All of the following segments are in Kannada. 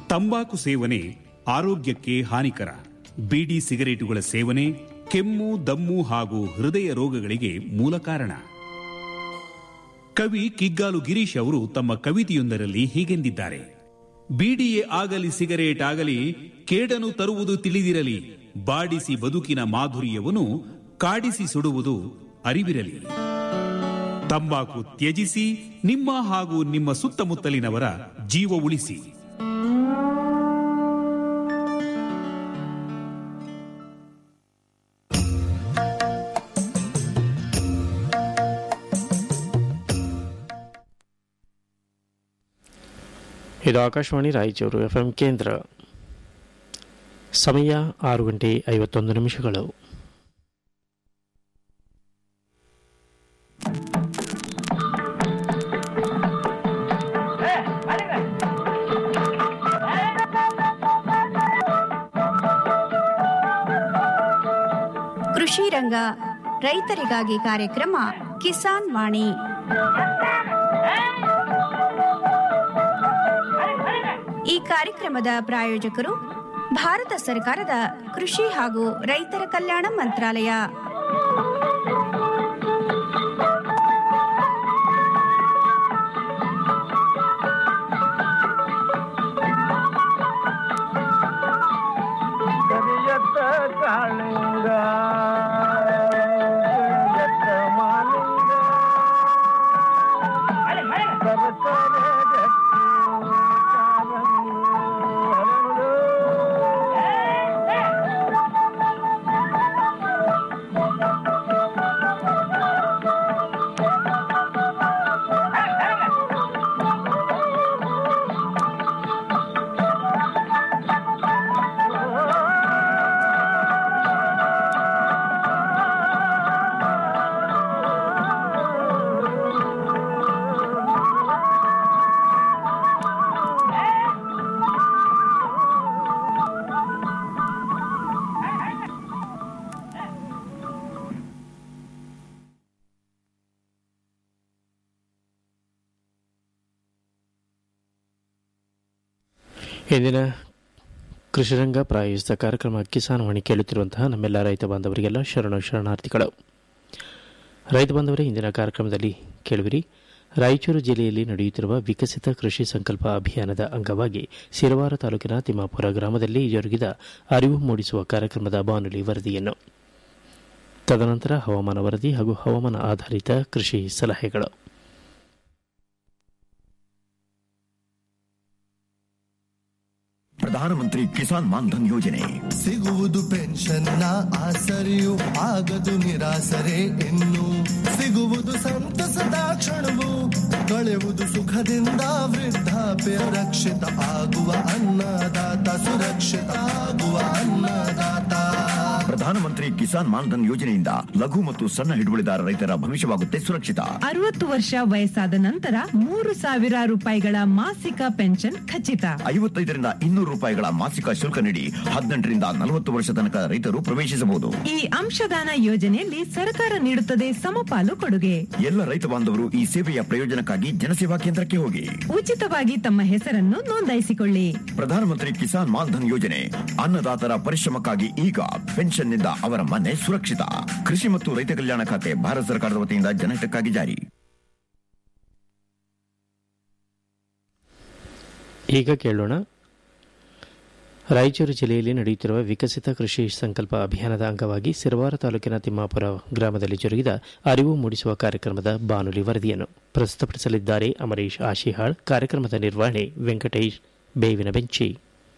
ತಂಬಾಕು ಸೇವನೆ ಆರೋಗ್ಯಕ್ಕೆ ಹಾನಿಕರ ಬೀಡಿ ಸಿಗರೇಟುಗಳ ಸೇವನೆ ಕೆಮ್ಮು ದಮ್ಮು ಹಾಗೂ ಹೃದಯ ರೋಗಗಳಿಗೆ ಮೂಲ ಕಾರಣ ಕವಿ ಕಿಗ್ಗಾಲು ಗಿರೀಶ್ ಅವರು ತಮ್ಮ ಕವಿತೆಯೊಂದರಲ್ಲಿ ಹೀಗೆಂದಿದ್ದಾರೆ ಬೀಡಿಯೇ ಆಗಲಿ ಸಿಗರೇಟ್ ಆಗಲಿ ಕೇಡನು ತರುವುದು ತಿಳಿದಿರಲಿ ಬಾಡಿಸಿ ಬದುಕಿನ ಮಾಧುರ್ಯವನ್ನು ಕಾಡಿಸಿ ಸುಡುವುದು ಅರಿವಿರಲಿ ತಂಬಾಕು ತ್ಯಜಿಸಿ ನಿಮ್ಮ ಹಾಗೂ ನಿಮ್ಮ ಸುತ್ತಮುತ್ತಲಿನವರ ಜೀವ ಉಳಿಸಿ ಇದು ಆಕಾಶವಾಣಿ ರಾಯಚೂರು ಎಫ್ ಎಂ ಕೇಂದ್ರ ಸಮಯ ಆರು ಗಂಟೆ ಐವತ್ತೊಂದು ನಿಮಿಷಗಳು ಕೃಷಿ ರಂಗ ರೈತರಿಗಾಗಿ ಕಾರ್ಯಕ್ರಮ ಕಿಸಾನ್ ವಾಣಿ ಈ ಕಾರ್ಯಕ್ರಮದ ಪ್ರಾಯೋಜಕರು ಭಾರತ ಸರ್ಕಾರದ ಕೃಷಿ ಹಾಗೂ ರೈತರ ಕಲ್ಯಾಣ ಮಂತ್ರಾಲಯ ಕರಿಯತ್ತ ಕಾಳಿಂಗ ಕರಿಯತ್ತ ಮಾಲಿಂಗ ಸರಸರ ಗಟ್ಟಿ ಕಾಲಂಗಿ ಹರಳು. ಇಂದಿನ ಕೃಷಿರಂಗ ಪ್ರಾಯೋಜಿತ ಕಾರ್ಯಕ್ರಮ ಕಿಸಾನ್ ವಾಣಿ ಕೇಳುತ್ತಿರುವಂತಹ ನಮ್ಮೆಲ್ಲ ರೈತ ಬಾಂಧವರಿಗೆಲ್ಲ ಶರಣು ಶರಣಾರ್ಥಿಗಳು ರೈತ ಬಾಂಧವರೇ ಇಂದಿನ ಕಾರ್ಯಕ್ರಮದಲ್ಲಿ ಕೇಳುವಿರಿ ರಾಯಚೂರು ಜಿಲ್ಲೆಯಲ್ಲಿ ನಡೆಯುತ್ತಿರುವ ವಿಕಸಿತ ಕೃಷಿ ಸಂಕಲ್ಪ ಅಭಿಯಾನದ ಅಂಗವಾಗಿ ಸಿರವಾರ ತಾಲೂಕಿನ ತಿಮ್ಮಾಪುರ ಗ್ರಾಮದಲ್ಲಿ ಜರುಗಿದ ಅರಿವು ಮೂಡಿಸುವ ಕಾರ್ಯಕ್ರಮದ ಬಾನುಲಿ ವರದಿಯನ್ನು ತದನಂತರ ಹವಾಮಾನ ವರದಿ ಹಾಗೂ ಹವಾಮಾನ ಆಧಾರಿತ ಕೃಷಿ ಸಲಹೆಗಳು ಪ್ರಧಾನಮಂತ್ರಿ ಕಿಸಾನ್ ಮಾನ್ಧನ್ ಯೋಜನೆ ಸಿಗುವುದು ಪೆನ್ಷನ್ನ ಆಸರೆಯು ಆಗದು ನಿರಾಸರೆ ಇನ್ನು ಸಿಗುವುದು ಸಂತಸದ ಕ್ಷಣವು ಕಳೆಯುವುದು ಸುಖದಿಂದ ವೃದ್ಧಾಪ್ಯ ರಕ್ಷಿತ ಆಗುವ ಅನ್ನದಾತ ಸುರಕ್ಷಿತ ಆಗುವ ಅನ್ನದಾತ ಪ್ರಧಾನಮಂತ್ರಿ ಕಿಸಾನ್ ಮಾನ್ಧನ್ ಯೋಜನೆಯಿಂದ ಲಘು ಮತ್ತು ಸಣ್ಣ ಹಿಡುವಳಿದಾರ ರೈತರ ಭವಿಷ್ಯವಾಗುತ್ತೆ ಸುರಕ್ಷಿತ ಅರವತ್ತು ವರ್ಷ ವಯಸ್ಸಾದ ನಂತರ ಮೂರು ಸಾವಿರ ರೂಪಾಯಿಗಳ ಮಾಸಿಕ ಪೆನ್ಷನ್ ಖಚಿತ ಐವತ್ತೈದರಿಂದ ಇನ್ನೂರು ರೂಪಾಯಿಗಳ ಮಾಸಿಕ ಶುಲ್ಕ ನೀಡಿ ಹದಿನೆಂಟರಿಂದ ನಲವತ್ತು ವರ್ಷ ತನಕ ರೈತರು ಪ್ರವೇಶಿಸಬಹುದು ಈ ಅಂಶದಾನ ಯೋಜನೆಯಲ್ಲಿ ಸರ್ಕಾರ ನೀಡುತ್ತದೆ ಸಮಪಾಲು ಕೊಡುಗೆ ಎಲ್ಲ ರೈತ ಬಾಂಧವರು ಈ ಸೇವೆಯ ಪ್ರಯೋಜನಕ್ಕಾಗಿ ಜನಸೇವಾ ಕೇಂದ್ರಕ್ಕೆ ಹೋಗಿ ಉಚಿತವಾಗಿ ತಮ್ಮ ಹೆಸರನ್ನು ನೋಂದಾಯಿಸಿಕೊಳ್ಳಿ ಪ್ರಧಾನಮಂತ್ರಿ ಕಿಸಾನ್ ಮಾನ್ಧನ್ ಯೋಜನೆ ಅನ್ನದಾತರ ಪರಿಶ್ರಮಕ್ಕಾಗಿ ಈಗ ಪೆನ್ಷನ್ನಿಂದ ಅವರ ಮನೆ ಸುರಕ್ಷಿತ ಕೃಷಿ ಮತ್ತು ರೈತ ಕಲ್ಯಾಣ ಖಾತೆ ಭಾರತ ಸರ್ಕಾರದ ವತಿಯಿಂದ ಜನಹಿತಕ್ಕಾಗಿ ಜಾರಿ ಈಗ ಕೇಳೋಣ ರಾಯಚೂರು ಜಿಲ್ಲೆಯಲ್ಲಿ ನಡೆಯುತ್ತಿರುವ ವಿಕಸಿತ ಕೃಷಿ ಸಂಕಲ್ಪ ಅಭಿಯಾನದ ಅಂಗವಾಗಿ ಸಿರವಾರ ತಾಲೂಕಿನ ತಿಮ್ಮಾಪುರ ಗ್ರಾಮದಲ್ಲಿ ಜರುಗಿದ ಅರಿವು ಮೂಡಿಸುವ ಕಾರ್ಯಕ್ರಮದ ಬಾನುಲಿ ವರದಿಯನ್ನು ಪ್ರಸ್ತುತಪಡಿಸಲಿದ್ದಾರೆ ಅಮರೀಶ್ ಆಶಿಹಾಳ್ ಕಾರ್ಯಕ್ರಮದ ನಿರ್ವಹಣೆ ವೆಂಕಟೇಶ್ ಬೇವಿನ ಬೆಂಚಿ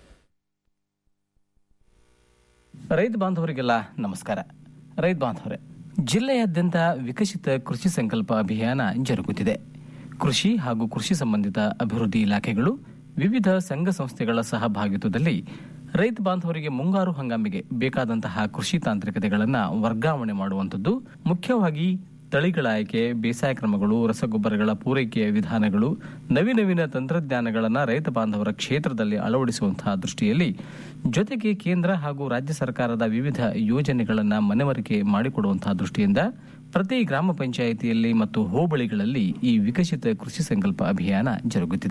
ರೈತ ಬಾಂಧವರಿಗೆಲ್ಲ ನಮಸ್ಕಾರ ರೈತ ಬಾಂಧವರೇ ಜಿಲ್ಲೆಯಾದ್ಯಂತ ವಿಕಸಿತ ಕೃಷಿ ಸಂಕಲ್ಪ ಅಭಿಯಾನ ಜರುಗುತ್ತಿದೆ ಕೃಷಿ ಹಾಗೂ ಕೃಷಿ ಸಂಬಂಧಿತ ಅಭಿವೃದ್ಧಿ ಇಲಾಖೆಗಳು ವಿವಿಧ ಸಂಘ ಸಂಸ್ಥೆಗಳ ಸಹಭಾಗಿತ್ವದಲ್ಲಿ ರೈತ ಬಾಂಧವರಿಗೆ ಮುಂಗಾರು ಹಂಗಾಮಿಗೆ ಬೇಕಾದಂತಹ ಕೃಷಿ ತಾಂತ್ರಿಕತೆಗಳನ್ನು ವರ್ಗಾವಣೆ ಮಾಡುವಂಥದ್ದು ಮುಖ್ಯವಾಗಿ ತಳಿಗಳ ಆಯ್ಕೆ ಬೇಸಾಯ ಕ್ರಮಗಳು ರಸಗೊಬ್ಬರಗಳ ಪೂರೈಕೆಯ ವಿಧಾನಗಳು ನವೀನವೀನ ತಂತ್ರಜ್ಞಾನಗಳನ್ನು ರೈತ ಬಾಂಧವರ ಕ್ಷೇತ್ರದಲ್ಲಿ ಅಳವಡಿಸುವಂತಹ ದೃಷ್ಟಿಯಲ್ಲಿ ಜೊತೆಗೆ ಕೇಂದ್ರ ಹಾಗೂ ರಾಜ್ಯ ಸರ್ಕಾರದ ವಿವಿಧ ಯೋಜನೆಗಳನ್ನು ಮನವರಿಕೆ ಮಾಡಿಕೊಡುವಂತಹ ದೃಷ್ಟಿಯಿಂದ ಪ್ರತಿ ಗ್ರಾಮ ಪಂಚಾಯಿತಿಯಲ್ಲಿ ಮತ್ತು ಹೋಬಳಿಗಳಲ್ಲಿ ಈ ವಿಕಸಿತ ಕೃಷಿ ಸಂಕಲ್ಪ ಅಭಿಯಾನ ಜರುಗುತ್ತಿದೆ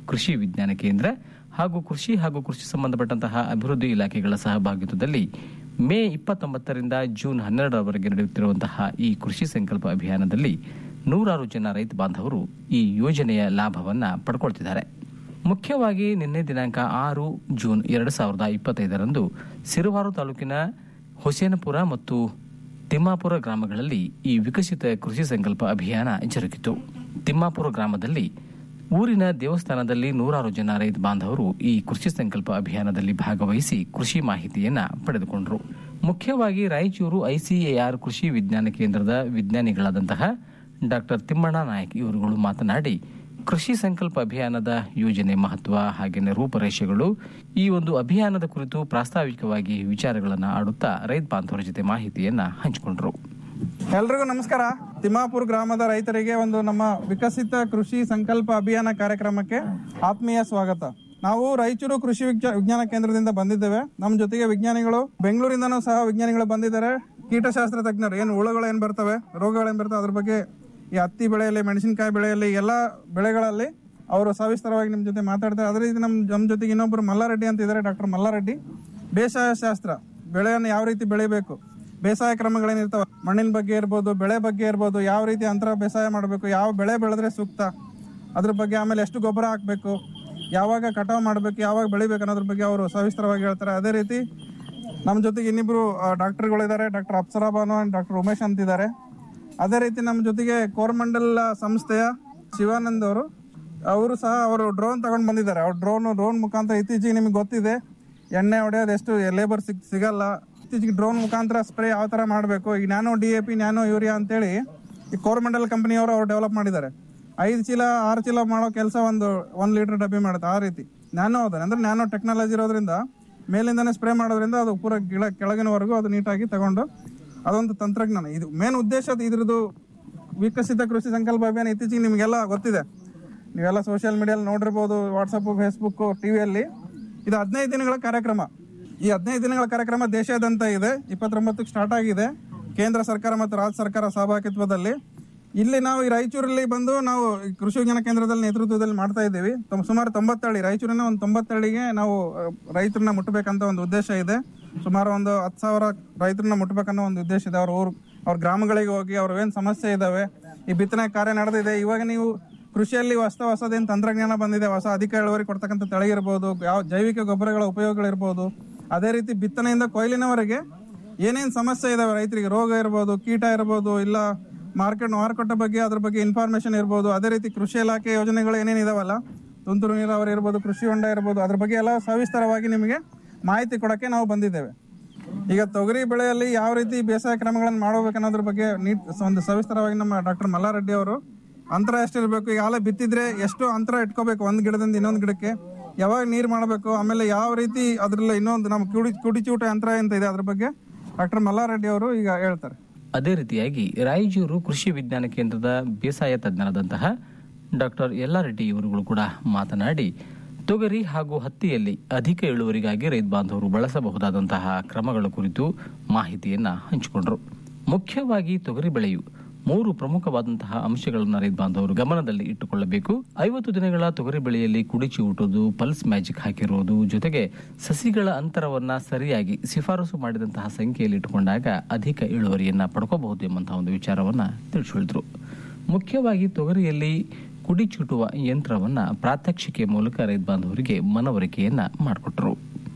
ಕೃಷಿ ವಿಜ್ಞಾನ ಕೇಂದ್ರ ಹಾಗೂ ಕೃಷಿ ಹಾಗೂ ಕೃಷಿ ಸಂಬಂಧಪಟ್ಟಂತಹ ಅಭಿವೃದ್ಧಿ ಇಲಾಖೆಗಳ ಸಹಭಾಗಿತ್ವದಲ್ಲಿ ಮೇ ಇಪ್ಪತ್ತೊಂಬತ್ತರಿಂದ ಜೂನ್ ಹನ್ನೆರಡರವರೆಗೆ ನಡೆಯುತ್ತಿರುವಂತಹ ಈ ಕೃಷಿ ಸಂಕಲ್ಪ ಅಭಿಯಾನದಲ್ಲಿ ನೂರಾರು ಜನ ರೈತ ಬಾಂಧವರು ಈ ಯೋಜನೆಯ ಲಾಭವನ್ನ ಪಡ್ಕೊಳ್ತಿದ್ದಾರೆ ಮುಖ್ಯವಾಗಿ ನಿನ್ನೆ ದಿನಾಂಕ ಆರು ಜೂನ್ ಎರಡು ಸಾವಿರದ ಇಪ್ಪತ್ತೈದರಂದು ಸಿರುವಾರು ತಾಲೂಕಿನ ಹುಸೇನಪುರ ಮತ್ತು ತಿಮ್ಮಾಪುರ ಗ್ರಾಮಗಳಲ್ಲಿ ಈ ವಿಕಸಿತ ಕೃಷಿ ಸಂಕಲ್ಪ ಅಭಿಯಾನ ಜರುಗಿತು ತಿಮ್ಮಾಪುರ ಗ್ರಾಮದಲ್ಲಿ ಊರಿನ ದೇವಸ್ಥಾನದಲ್ಲಿ ನೂರಾರು ಜನ ರೈತ ಬಾಂಧವರು ಈ ಕೃಷಿ ಸಂಕಲ್ಪ ಅಭಿಯಾನದಲ್ಲಿ ಭಾಗವಹಿಸಿ ಕೃಷಿ ಮಾಹಿತಿಯನ್ನ ಪಡೆದುಕೊಂಡರು ಮುಖ್ಯವಾಗಿ ರಾಯಚೂರು ಐಸಿಎಆರ್ ಕೃಷಿ ವಿಜ್ಞಾನ ಕೇಂದ್ರದ ವಿಜ್ಞಾನಿಗಳಾದಂತಹ ಡಾಕ್ಟರ್ ತಿಮ್ಮಣ್ಣ ನಾಯಕ್ ಇವರುಗಳು ಮಾತನಾಡಿ ಕೃಷಿ ಸಂಕಲ್ಪ ಅಭಿಯಾನದ ಯೋಜನೆ ಮಹತ್ವ ಹಾಗೆಯೇ ರೂಪರೇಷೆಗಳು ಈ ಒಂದು ಅಭಿಯಾನದ ಕುರಿತು ಪ್ರಾಸ್ತಾವಿಕವಾಗಿ ವಿಚಾರಗಳನ್ನು ಆಡುತ್ತಾ ರೈತ ಬಾಂಧವರ ಜೊತೆ ಮಾಹಿತಿಯನ್ನ ಹಂಚಿಕೊಂಡರು ಎಲ್ರಿಗೂ ನಮಸ್ಕಾರ ತಿಮ್ಮಾಪುರ ಗ್ರಾಮದ ರೈತರಿಗೆ ಒಂದು ನಮ್ಮ ವಿಕಸಿತ ಕೃಷಿ ಸಂಕಲ್ಪ ಅಭಿಯಾನ ಕಾರ್ಯಕ್ರಮಕ್ಕೆ ಆತ್ಮೀಯ ಸ್ವಾಗತ ನಾವು ರಾಯಚೂರು ಕೃಷಿ ವಿಜ್ಞ- ವಿಜ್ಞಾನ ಕೇಂದ್ರದಿಂದ ಬಂದಿದ್ದೇವೆ ನಮ್ಮ ಜೊತೆಗೆ ವಿಜ್ಞಾನಿಗಳು ಬೆಂಗಳೂರಿಂದನೂ ಸಹ ವಿಜ್ಞಾನಿಗಳು ಬಂದಿದ್ದಾರೆ ಕೀಟಶಾಸ್ತ್ರ ತಜ್ಞರು ಏನು ಹುಳುಗಳು ಏನು ಬರ್ತವೆ ರೋಗಗಳು ಏನು ಬರ್ತವೆ ಅದ್ರ ಬಗ್ಗೆ ಈ ಹತ್ತಿ ಬೆಳೆಯಲ್ಲಿ ಮೆಣಸಿನಕಾಯಿ ಬೆಳೆಯಲ್ಲಿ ಎಲ್ಲ ಬೆಳೆಗಳಲ್ಲಿ ಅವರು ಸವಿಸ್ತರವಾಗಿ ನಿಮ್ಮ ಜೊತೆ ಮಾತಾಡ್ತಾರೆ ಅದೇ ರೀತಿ ನಮ್ಮ ನಮ್ಮ ಜೊತೆಗೆ ಇನ್ನೊಬ್ಬರು ಮಲ್ಲಾರೆಡ್ಡಿ ಅಂತ ಇದ್ದಾರೆ ಡಾಕ್ಟರ್ ಮಲ್ಲಾರೆಡ್ಡಿ ಬೇಸಾಯ ಶಾಸ್ತ್ರ ಬೆಳೆಯನ್ನು ಯಾವ ರೀತಿ ಬೆಳಿಬೇಕು ಬೇಸಾಯ ಕ್ರಮಗಳೇನಿರ್ತಾವ ಮಣ್ಣಿನ ಬಗ್ಗೆ ಇರ್ಬೋದು ಬೆಳೆ ಬಗ್ಗೆ ಇರ್ಬೋದು ಯಾವ ರೀತಿ ಅಂತರ ಬೇಸಾಯ ಮಾಡಬೇಕು ಯಾವ ಬೆಳೆ ಬೆಳೆದ್ರೆ ಸೂಕ್ತ ಅದ್ರ ಬಗ್ಗೆ ಆಮೇಲೆ ಎಷ್ಟು ಗೊಬ್ಬರ ಹಾಕಬೇಕು ಯಾವಾಗ ಕಟಾವು ಮಾಡಬೇಕು ಯಾವಾಗ ಬೆಳಿಬೇಕು ಅನ್ನೋದ್ರ ಬಗ್ಗೆ ಅವರು ಸವಿಸ್ತರವಾಗಿ ಹೇಳ್ತಾರೆ ಅದೇ ರೀತಿ ನಮ್ಮ ಜೊತೆಗೆ ಇನ್ನಿಬ್ರು ಡಾಕ್ಟರ್ಗಳಿದ್ದಾರೆ doctor Apsara Banu and doctor Umesh ಅಂತಿದ್ದಾರೆ ಅದೇ ರೀತಿ ನಮ್ಮ ಜೊತೆಗೆ ಕೋರಮಂಡಲ್ ಸಂಸ್ಥೆಯ ಶಿವಾನಂದ್ ಅವರು ಅವರು ಸಹ ಅವರು ಡ್ರೋನ್ ತಗೊಂಡು ಬಂದಿದ್ದಾರೆ ಅವ್ರು ಡ್ರೋನ್ ಡ್ರೋನ್ ಮುಖಾಂತರ ಇತ್ತೀಚೆಗೆ ನಿಮಗೆ ಗೊತ್ತಿದೆ ಎಣ್ಣೆ ಹೊಡೆಯೋದು ಎಷ್ಟು ಲೇಬರ್ ಸಿಗ್ ಸಿಗಲ್ಲ ಇತ್ತೀಚೆಗೆ ಡ್ರೋನ್ ಮುಖಾಂತರ ಸ್ಪ್ರೇ ಯಾವ ಥರ ಮಾಡಬೇಕು ಈ nano D A P nano urea ಅಂತೇಳಿ ಈ ಕೋರಮಂಡಲ್ ಕಂಪನಿಯವರು ಅವ್ರು ಡೆವಲಪ್ ಮಾಡಿದ್ದಾರೆ ಐದು ಚೀಲ ಆರು ಚೀಲ ಮಾಡೋ ಕೆಲಸ ಒಂದು ಒಂದು ಲೀಟರ್ ಡಬ್ಬಿ ಮಾಡುತ್ತೆ ಆ ರೀತಿ ನ್ಯಾನೋ ಅದ ಅಂದ್ರೆ ನ್ಯಾನೋ ಟೆಕ್ನಾಲಜಿ ಇರೋದ್ರಿಂದ ಮೇಲಿಂದನೇ ಸ್ಪ್ರೇ ಮಾಡೋದ್ರಿಂದ ಅದು ಪೂರ ಗಿಳ ಕೆಳಗಿನವರೆಗೂ ಅದು ನೀಟಾಗಿ ತಗೊಂಡು ಅದೊಂದು ತಂತ್ರಜ್ಞಾನ ಇದು ಮೇನ್ ಉದ್ದೇಶ ಅದು ಇದ್ರದ್ದು ವಿಕಸಿತ ಕೃಷಿ ಸಂಕಲ್ಪ ಅಭಿಯಾನ ಇತ್ತೀಚೆಗೆ ನಿಮಗೆಲ್ಲ ಗೊತ್ತಿದೆ ನೀವೆಲ್ಲ ಸೋಷಿಯಲ್ ಮೀಡಿಯಲ್ಲಿ ನೋಡಿರ್ಬೋದು ವಾಟ್ಸಪ್ ಫೇಸ್ಬುಕ್ ಟಿವಿಯಲ್ಲಿ ಇದು ಹದಿನೈದು ದಿನಗಳ ಕಾರ್ಯಕ್ರಮ ಈ ಹದಿನೈದು ದಿನಗಳ ಕಾರ್ಯಕ್ರಮ ದೇಶಾದ್ಯಂತ ಇದೆ ಇಪ್ಪತ್ತೊಂಬತ್ತಕ್ಕೆ ಸ್ಟಾರ್ಟ್ ಆಗಿದೆ ಕೇಂದ್ರ ಸರ್ಕಾರ ಮತ್ತು ರಾಜ್ಯ ಸರ್ಕಾರ ಸಹಭಾಗಿತ್ವದಲ್ಲಿ ಇಲ್ಲಿ ನಾವು ಈ ರಾಯಚೂರಲ್ಲಿ ಬಂದು ನಾವು ಈ ಕೃಷಿ ವಿಜ್ಞಾನ ಕೇಂದ್ರದಲ್ಲಿ ನೇತೃತ್ವದಲ್ಲಿ ಮಾಡ್ತಾ ಇದ್ದೀವಿ ತಮ್- ಸುಮಾರು ತೊಂಬತ್ತಳ್ಳಿ ರಾಯಚೂರಿನ ಒಂದು ತೊಂಬತ್ತಳ್ಳಿಗೆ ನಾವು ಅಹ್, ರೈತರನ್ನ ಮುಟ್ಟಬೇಕಂತ ಒಂದು ಉದ್ದೇಶ ಇದೆ ಸುಮಾರು ಒಂದು ಹತ್ತು ಸಾವಿರ ರೈತರನ್ನ ಮುಟ್ಟಬೇಕನ್ನೋ ಒಂದು ಉದ್ದೇಶ ಇದೆ ಅವ್ರ ಊರು ಅವ್ರ ಗ್ರಾಮಗಳಿಗೆ ಹೋಗಿ ಅವ್ರ ಏನು ಸಮಸ್ಯೆ ಇದಾವೆ ಈ ಬಿತ್ತನೆ ಕಾರ್ಯ ನಡೆದಿದೆ ಇವಾಗ ನೀವು ಕೃಷಿಯಲ್ಲಿ ಹೊಸ ಹೊಸದೇನು ತಂತ್ರಜ್ಞಾನ ಬಂದಿದೆ ಹೊಸ ಅಧಿಕ ಇಳುವರಿ ಕೊಡ್ತಕ್ಕಂಥ ತಳಿ ಇರ್ಬೋದು ಯಾವ ಜೈವಿಕ ಗೊಬ್ಬರಗಳ ಉಪಯೋಗಗಳಿರ್ಬೋದು ಅದೇ ರೀತಿ ಬಿತ್ತನೆಯಿಂದ ಕೊಯ್ಲಿನವರೆಗೆ ಏನೇನು ಸಮಸ್ಯೆ ಇದಾವೆ ರೈತರಿಗೆ ರೋಗ ಇರ್ಬೋದು ಕೀಟ ಇರ್ಬೋದು ಇಲ್ಲ ಮಾರ್ಕೆಟ್ ಮಾರುಕಟ್ಟೆ ಬಗ್ಗೆ ಅದ್ರ ಬಗ್ಗೆ ಇನ್ಫಾರ್ಮೇಶನ್ ಇರ್ಬೋದು ಅದೇ ರೀತಿ ಕೃಷಿ ಇಲಾಖೆ ಯೋಜನೆಗಳು ಏನೇನು ಇದಾವಲ್ಲ ತುಂತುರು ನೀರಾವರಿ ಇರ್ಬೋದು ಕೃಷಿ ಹೊಂಡ ಇರ್ಬೋದು ಅದ್ರ ಬಗ್ಗೆ ಎಲ್ಲ ಸವಿಸ್ತರವಾಗಿ ನಿಮಗೆ ಮಾಹಿತಿ ಕೊಡಕ್ಕೆ ನಾವು ಬಂದಿದ್ದೇವೆ ಈಗ ತೊಗರಿ ಬೆಳೆಯಲ್ಲಿ ಯಾವ ರೀತಿ ಬೇಸಾಯ ಕ್ರಮಗಳನ್ನು ಮಾಡಬೇಕು ಅನ್ನೋದ್ರ ಬಗ್ಗೆ ನೀಟ್ ಒಂದು ಸವಿಸ್ತರವಾಗಿ ನಮ್ಮ ಡಾಕ್ಟರ್ ಮಲ್ಲಾರೆಡ್ಡಿ ಅವರು ಅಂತರ ಎಷ್ಟಿರಬೇಕು ಈಗ ಆಲೆ ಬಿತ್ತಿದ್ರೆ ಎಷ್ಟು ಅಂತರ ಇಟ್ಕೋಬೇಕು ಒಂದು ಗಿಡದಿಂದ ಇನ್ನೊಂದು ಗಿಡಕ್ಕೆ ಯಾವಾಗ ನೀರು ಮಾಡಬೇಕು ಆಮೇಲೆ ಯಾವ ರೀತಿ ಅದ್ರಲ್ಲಿ ಇನ್ನೊಂದು ನಮ್ಮ ಕುಡಿ ಕುಡಿಚೂಟ ಯಂತ್ರ ಅಂತ ಇದೆ ಅದ್ರ ಬಗ್ಗೆ ಡಾಕ್ಟರ್ ಮಲ್ಲಾರೆಡ್ಡಿ ಅವರು ಈಗ ಹೇಳ್ತಾರೆ ಅದೇ ರೀತಿಯಾಗಿ ರಾಯಚೂರು ಕೃಷಿ ವಿಜ್ಞಾನ ಕೇಂದ್ರದ ಬೇಸಾಯ ತಜ್ಞರಾದಂತಹ ಡಾಕ್ಟರ್ ಯಲ್ಲಾರೆಡ್ಡಿ ಇವರುಗಳು ಕೂಡ ಮಾತನಾಡಿ ತೊಗರಿ ಹಾಗೂ ಹತ್ತಿಯಲ್ಲಿ ಅಧಿಕ ಇಳುವರಿಗಾಗಿ ರೈತ ಬಾಂಧವರು ಬಳಸಬಹುದಾದಂತಹ ಕ್ರಮಗಳ ಕುರಿತು ಮಾಹಿತಿಯನ್ನ ಹಂಚಿಕೊಂಡರು ಮುಖ್ಯವಾಗಿ ತೊಗರಿ ಬೆಳೆಯು ಮೂರು ಪ್ರಮುಖವಾದಂತಹ ಅಂಶಗಳನ್ನು ರೈತ ಬಾಂಧವರು ಗಮನದಲ್ಲಿ ಇಟ್ಟುಕೊಳ್ಳಬೇಕು ಐವತ್ತು ದಿನಗಳ ತೊಗರಿ ಬೆಳೆಯಲ್ಲಿ ಕುಡಿಚಿ ಊಟೋದು ಪಲ್ಸ್ ಮ್ಯಾಜಿಕ್ ಹಾಕಿರುವುದು ಜೊತೆಗೆ ಸಸಿಗಳ ಅಂತರವನ್ನ ಸರಿಯಾಗಿ ಶಿಫಾರಸು ಮಾಡಿದಂತಹ ಸಂಖ್ಯೆಯಲ್ಲಿ ಇಟ್ಟುಕೊಂಡಾಗ ಅಧಿಕ ಇಳುವರಿಯನ್ನ ಪಡ್ಕೋಬಹುದು ಎಂಬಂತಹ ಒಂದು ವಿಚಾರವನ್ನ ತಿಳಿಸಿ ಹೇಳಿದ್ರು ಮುಖ್ಯವಾಗಿ ತೊಗರಿಯಲ್ಲಿ ಕುಡಿಚೂಟುವ ಯಂತ್ರವನ್ನ ಪ್ರಾತ್ಯಕ್ಷಿಕೆ ಮೂಲಕ ರೈತ ಬಾಂಧವರಿಗೆ ಮನವರಿಕೆಯನ್ನ ಮಾಡಿಕೊಟ್ರು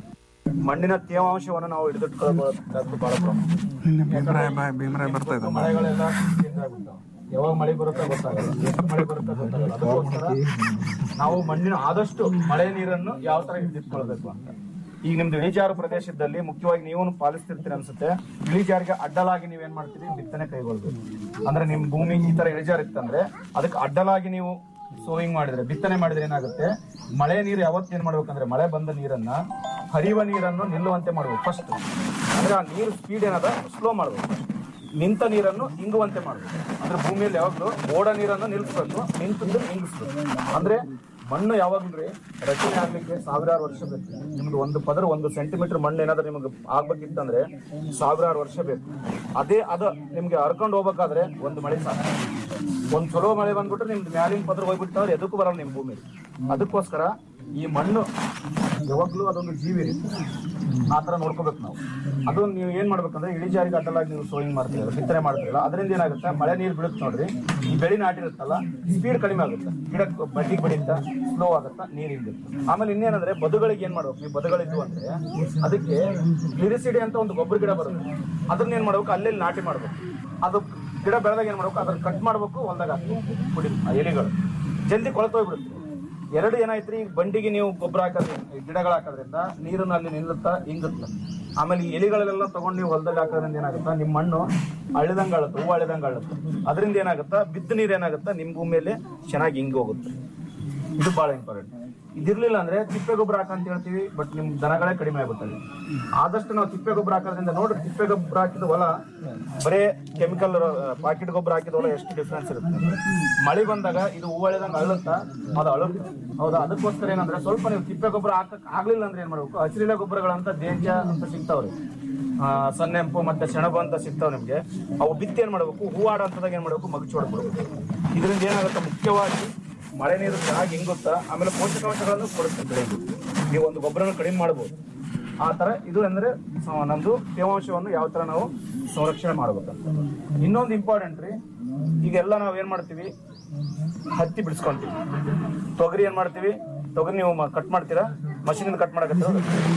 ಮಣ್ಣಿನ ತೇವಾಂಶವನ್ನು ನಾವು ಹಿಡಿದಿಟ್ಕೊಳ್ಳೋದು ಬಹಳ ಪ್ರಮುಖ ಭೀಮರಾಯ ಬರ್ತಾ ಇದೆ ಮಳೆಗಳೆಲ್ಲ change ಆಗ್ಬಿಡ್ತಾವೆ. ಯಾವಾಗ ಮಳೆ ಬರುತ್ತೋ ಗೊತ್ತಾಗಲ್ಲ ಎಷ್ಟು ಮಳೆ ಬರುತ್ತೋ ಗೊತ್ತಾಗಲ್ಲ ಅದಕ್ಕೋಸ್ಕರ ನಾವು ಮಣ್ಣಿನ ಆದಷ್ಟು ಮಳೆ ನೀರನ್ನು ಯಾವ ತರ ಹಿಡಿದಿಟ್ಕೊಳ್ಬೇಕು ಅಂತ ಈಗ ನಿಮ್ದು ಇಳಿಜಾರು ಪ್ರದೇಶದಲ್ಲಿ ಮುಖ್ಯವಾಗಿ ನೀವು ಪಾಲಿಸ್ತಿರ್ತೀರಿ ಅನ್ಸುತ್ತೆ ಇಳಿಜಾರಿಗೆ ಅಡ್ಡಲಾಗಿ ನೀವೇನ್ ಮಾಡ್ತೀರಿ ಬಿತ್ತನೆ ಕೈಗೊಳ್ಬೇಕು ಅಂದ್ರೆ ನಿಮ್ ಭೂಮಿ ಈ ತರ ಇಳಿಜಾರು ಇತ್ತಂದ್ರೆ ಅದಕ್ಕೆ ಅಡ್ಡಲಾಗಿ ನೀವು ಸೋಯಿಂಗ್ ಮಾಡಿದ್ರೆ ಬಿತ್ತನೆ ಮಾಡಿದ್ರೆ ಏನಾಗುತ್ತೆ ಮಳೆ ನೀರು ಯಾವತ್ತು ಏನ್ ಮಾಡ್ಬೇಕಂದ್ರೆ ಮಳೆ ಬಂದ ನೀರನ್ನ ಹರಿಯುವ ನೀರನ್ನು ನಿಲ್ಲುವಂತೆ ಮಾಡ್ಬೇಕು ಫಸ್ಟ್ ಅಂದ್ರೆ ಆ ನೀರು ಸ್ಪೀಡ್ ಏನದ ಸ್ಲೋ ಮಾಡ್ಬೇಕು ನಿಂತ ನೀರನ್ನು ಇಂಗುವಂತೆ ಮಾಡಬೇಕು ಅಂದ್ರೆ ಭೂಮಿಯಲ್ಲಿ ಯಾವಾಗಲೂ ಮೋಡ ನೀರನ್ನು ನಿಲ್ಲಿಸ್ಬೇಕು ನಿಂತದ್ದು ನಿಲ್ಲಿಸ್ಬೇಕು ಅಂದ್ರೆ ಮಣ್ಣು ಯಾವಾಗ್ಲೂ ರೀ ರಚನೆ ಆಗ್ಲಿಕ್ಕೆ ಸಾವಿರಾರು ವರ್ಷ ಬೇಕು ನಿಮ್ದು ಒಂದು ಪದರ ಒಂದು ಸೆಂಟಿಮೀಟರ್ ಮಣ್ಣು ಏನಾದ್ರೂ ನಿಮ್ಗೆ ಆಗ್ಬೇಕಿತ್ತಂದ್ರೆ ಸಾವಿರಾರು ವರ್ಷ ಬೇಕು ಅದೇ ಅದ ನಿಮ್ಗೆ ಹರ್ಕೊಂಡು ಹೋಗ್ಬೇಕಾದ್ರೆ ಒಂದು ಮಳೆ ಸಾಕು ಒಂದ್ ಚಲೋ ಮಳೆ ಬಂದ್ಬಿಟ್ರೆ ನಿಮ್ದು ಮ್ಯಾಲಿನ ಪದ್ರ ಹೋಗ್ಬಿಟ್ಟವ್ರೆ ಎದಕ್ಕೂ ಬರಲ್ಲ ನಿಮ್ ಭೂಮಿ ಅದಕ್ಕೋಸ್ಕರ ಈ ಮಣ್ಣು ಯಾವಾಗ್ಲೂ ಅದೊಂದು ಜೀವಿ ರೀ ಆ ತರ ನೋಡ್ಕೋಬೇಕು ನಾವು ಅದು ನೀವು ಏನ್ ಮಾಡ್ಬೇಕಂದ್ರೆ ಇಳಿಜಾರಿಗೆ ಅಡ್ಡಲಾಗಿ ನೀವು ಸೋಯಿಂಗ್ ಮಾಡ್ತೀರಲ್ಲ ಬಿತ್ತನೆ ಮಾಡ್ತೀರಲ್ಲ ಅದರಿಂದ ಏನಾಗುತ್ತೆ ಮಳೆ ನೀರು ಬೀಳುತ್ತೆ ನೋಡ್ರಿ ಈ ಬೆಳೆ ನಾಟಿರುತ್ತಲ್ಲ ಸ್ಪೀಡ್ ಕಡಿಮೆ ಆಗುತ್ತೆ ಗಿಡ ಬಡ್ಡಿಗೆ ಬಡಿತ ಸ್ಲೋ ಆಗುತ್ತಾ ನೀರು ಹಿಂಗುತ್ತೆ ಆಮೇಲೆ ಇನ್ನೇನಂದ್ರೆ ಬದುಗಳಿಗೆ ಏನ್ ಮಾಡ್ಬೇಕು ಈ ಬದುಗಳಿದ್ವು ಅಂದ್ರೆ ಅದಕ್ಕೆ ಲಿರಿಸಿಡಿ ಅಂತ ಒಂದು ಗೊಬ್ಬರ ಗಿಡ ಬರುತ್ತೆ ಅದನ್ನ ಏನ್ ಮಾಡ್ಬೇಕು ಅಲ್ಲೆಲ್ಲಿ ನಾಟಿ ಮಾಡ್ಬೇಕು ಅದು ಗಿಡ ಬೆಳೆದಾಗ ಏನ್ ಮಾಡ್ಬೇಕು ಅದನ್ನ ಕಟ್ ಮಾಡ್ಬೇಕು ಹೊಲ್ದಾಗ ಹಾಕ್ಬೇಕು ಪುಡಿ ಆ ಎಲೆಗಳು ಜಲ್ದಿ ಕೊಳತೋಗ್ಬಿಡುತ್ತೆ ಎರಡು ಏನಾಯ್ತ್ರಿ ಈಗ ಬಂಡಿಗೆ ನೀವು ಗೊಬ್ಬರ ಹಾಕೋದ್ರಿ ಗಿಡಗಳು ಹಾಕೋದ್ರಿಂದ ನೀರನ್ನ ಅಲ್ಲಿ ನಿಲ್ಲುತ್ತಾ ಹಿಂಗುತ್ತ ಆಮೇಲೆ ಈ ಎಲೆಗಳೆಲ್ಲ ತಗೊಂಡು ನೀವು ಹೊಲದಲ್ಲಿ ಹಾಕೋದ್ರಿಂದ ಏನಾಗುತ್ತಾ ನಿಮ್ಮ ಮಣ್ಣು ಅಳಿದಂಗ ಅಳುತ್ತೆ ಹೂವು ಅಳಿದಂಗ ಅಳುತ್ತೆ ಅದರಿಂದ ಏನಾಗುತ್ತಾ ಬಿದ್ದ ನೀರು ಏನಾಗುತ್ತಾ ನಿಮ್ಮ ಭೂಮಿಯಲ್ಲಿ ಚೆನ್ನಾಗಿ ಹಿಂಗ್ ಹೋಗುತ್ತೆ ಇದು ಬಹಳ ಇಂಪಾರ್ಟೆಂಟ್ ಇದಿರ್ಲಿಲ್ಲ ಅಂದ್ರೆ ತಿಪ್ಪೆ ಗೊಬ್ಬರ ಹಾಕಂತ ಹೇಳ್ತೀವಿ ಬಟ್ ನಿಮ್ ದನಗಳೇ ಕಡಿಮೆ ಆಗ್ಬಿಡ್ತವೆ ಆದಷ್ಟು ನಾವು ತಿಪ್ಪೆ ಗೊಬ್ಬರ ಹಾಕೋದ್ರಿಂದ ನೋಡ್ರಿ ತಿಪ್ಪೆ ಗೊಬ್ಬರ ಹಾಕಿದ ಹೊಲ ಬರೇ ಕೆಮಿಕಲ್ ಪಾಕೆಟ್ ಗೊಬ್ಬರ ಹಾಕಿದ ಹೊಲ ಎಷ್ಟು ಡಿಫ್ರೆನ್ಸ್ ಇರುತ್ತೆ ಮಳೆ ಬಂದಾಗ ಇದು ಹೂವಳೆದಂಗ ಅಳುತ್ತಾ ಅದು ಅಳುತ್ತೆ ಹೌದಾ ಅದಕ್ಕೋಸ್ಕರ ಏನಂದ್ರೆ ಸ್ವಲ್ಪ ನೀವು ತಿಪ್ಪೆ ಗೊಬ್ಬರ ಹಾಕಕ್ ಆಗ್ಲಿಲ್ಲ ಅಂದ್ರೆ ಏನ್ ಮಾಡ್ಬೇಕು ಹಸಿರಿನ ಗೊಬ್ಬರಗಳಂತ ದೇಂಜ ಅಂತ ಸಿಗ್ತಾವ್ರಿ ಆ, ಸನ್ನೆಂಪು ಮತ್ತೆ ಸೆಣಬು ಅಂತ ಸಿಗ್ತಾವ್ ನಿಮ್ಗೆ ಅವು ಬಿತ್ತಿ ಏನ್ ಮಾಡ್ಬೇಕು ಹೂವಾಡ ಅಂತದಾಗ ಏನ್ ಮಾಡ್ಬೇಕು ಮಗಚ್ ಹೊಡ್ಬಿಡ್ಬೇಕು ಇದರಿಂದ ಏನಾಗುತ್ತೆ ಮುಖ್ಯವಾಗಿ ಮಳೆ ನೀರು ಚೆನ್ನಾಗಿ ಹಿಂಗುತ್ತಾ ಆಮೇಲೆ ಪೋಷಕಾಂಶಗಳನ್ನು ಕೊಡುತ್ತೆ ಬೆಳೆಗೆ ನೀವು ಒಂದು ಗೊಬ್ಬರನ ಕಡಿಮೆ ಮಾಡ್ಬೋದು ಆ ತರ ಇದು ಅಂದ್ರೆ ಸ- ನಮ್ದು ತೇವಾಂಶವನ್ನು ಯಾವ ತರ ನಾವು ಸಂರಕ್ಷಣೆ ಮಾಡ್ಬೇಕಂತ ಇನ್ನೊಂದು ಇಂಪಾರ್ಟೆಂಟ್ ರೀ ಈಗೆಲ್ಲ ನಾವ್ ಏನ್ ಮಾಡ್ತೀವಿ ಹತ್ತಿ ಬಿಡಿಸ್ಕೊಂತೀವಿ ತೊಗರಿ ಏನ್ ಮಾಡ್ತೀವಿ ತೊಗರಿ ನೀವು ಕಟ್ ಮಾಡ್ತೀರಾ ಮಷೀನಿಂದ ಕಟ್ ಮಾಡಕತ್ತೀರ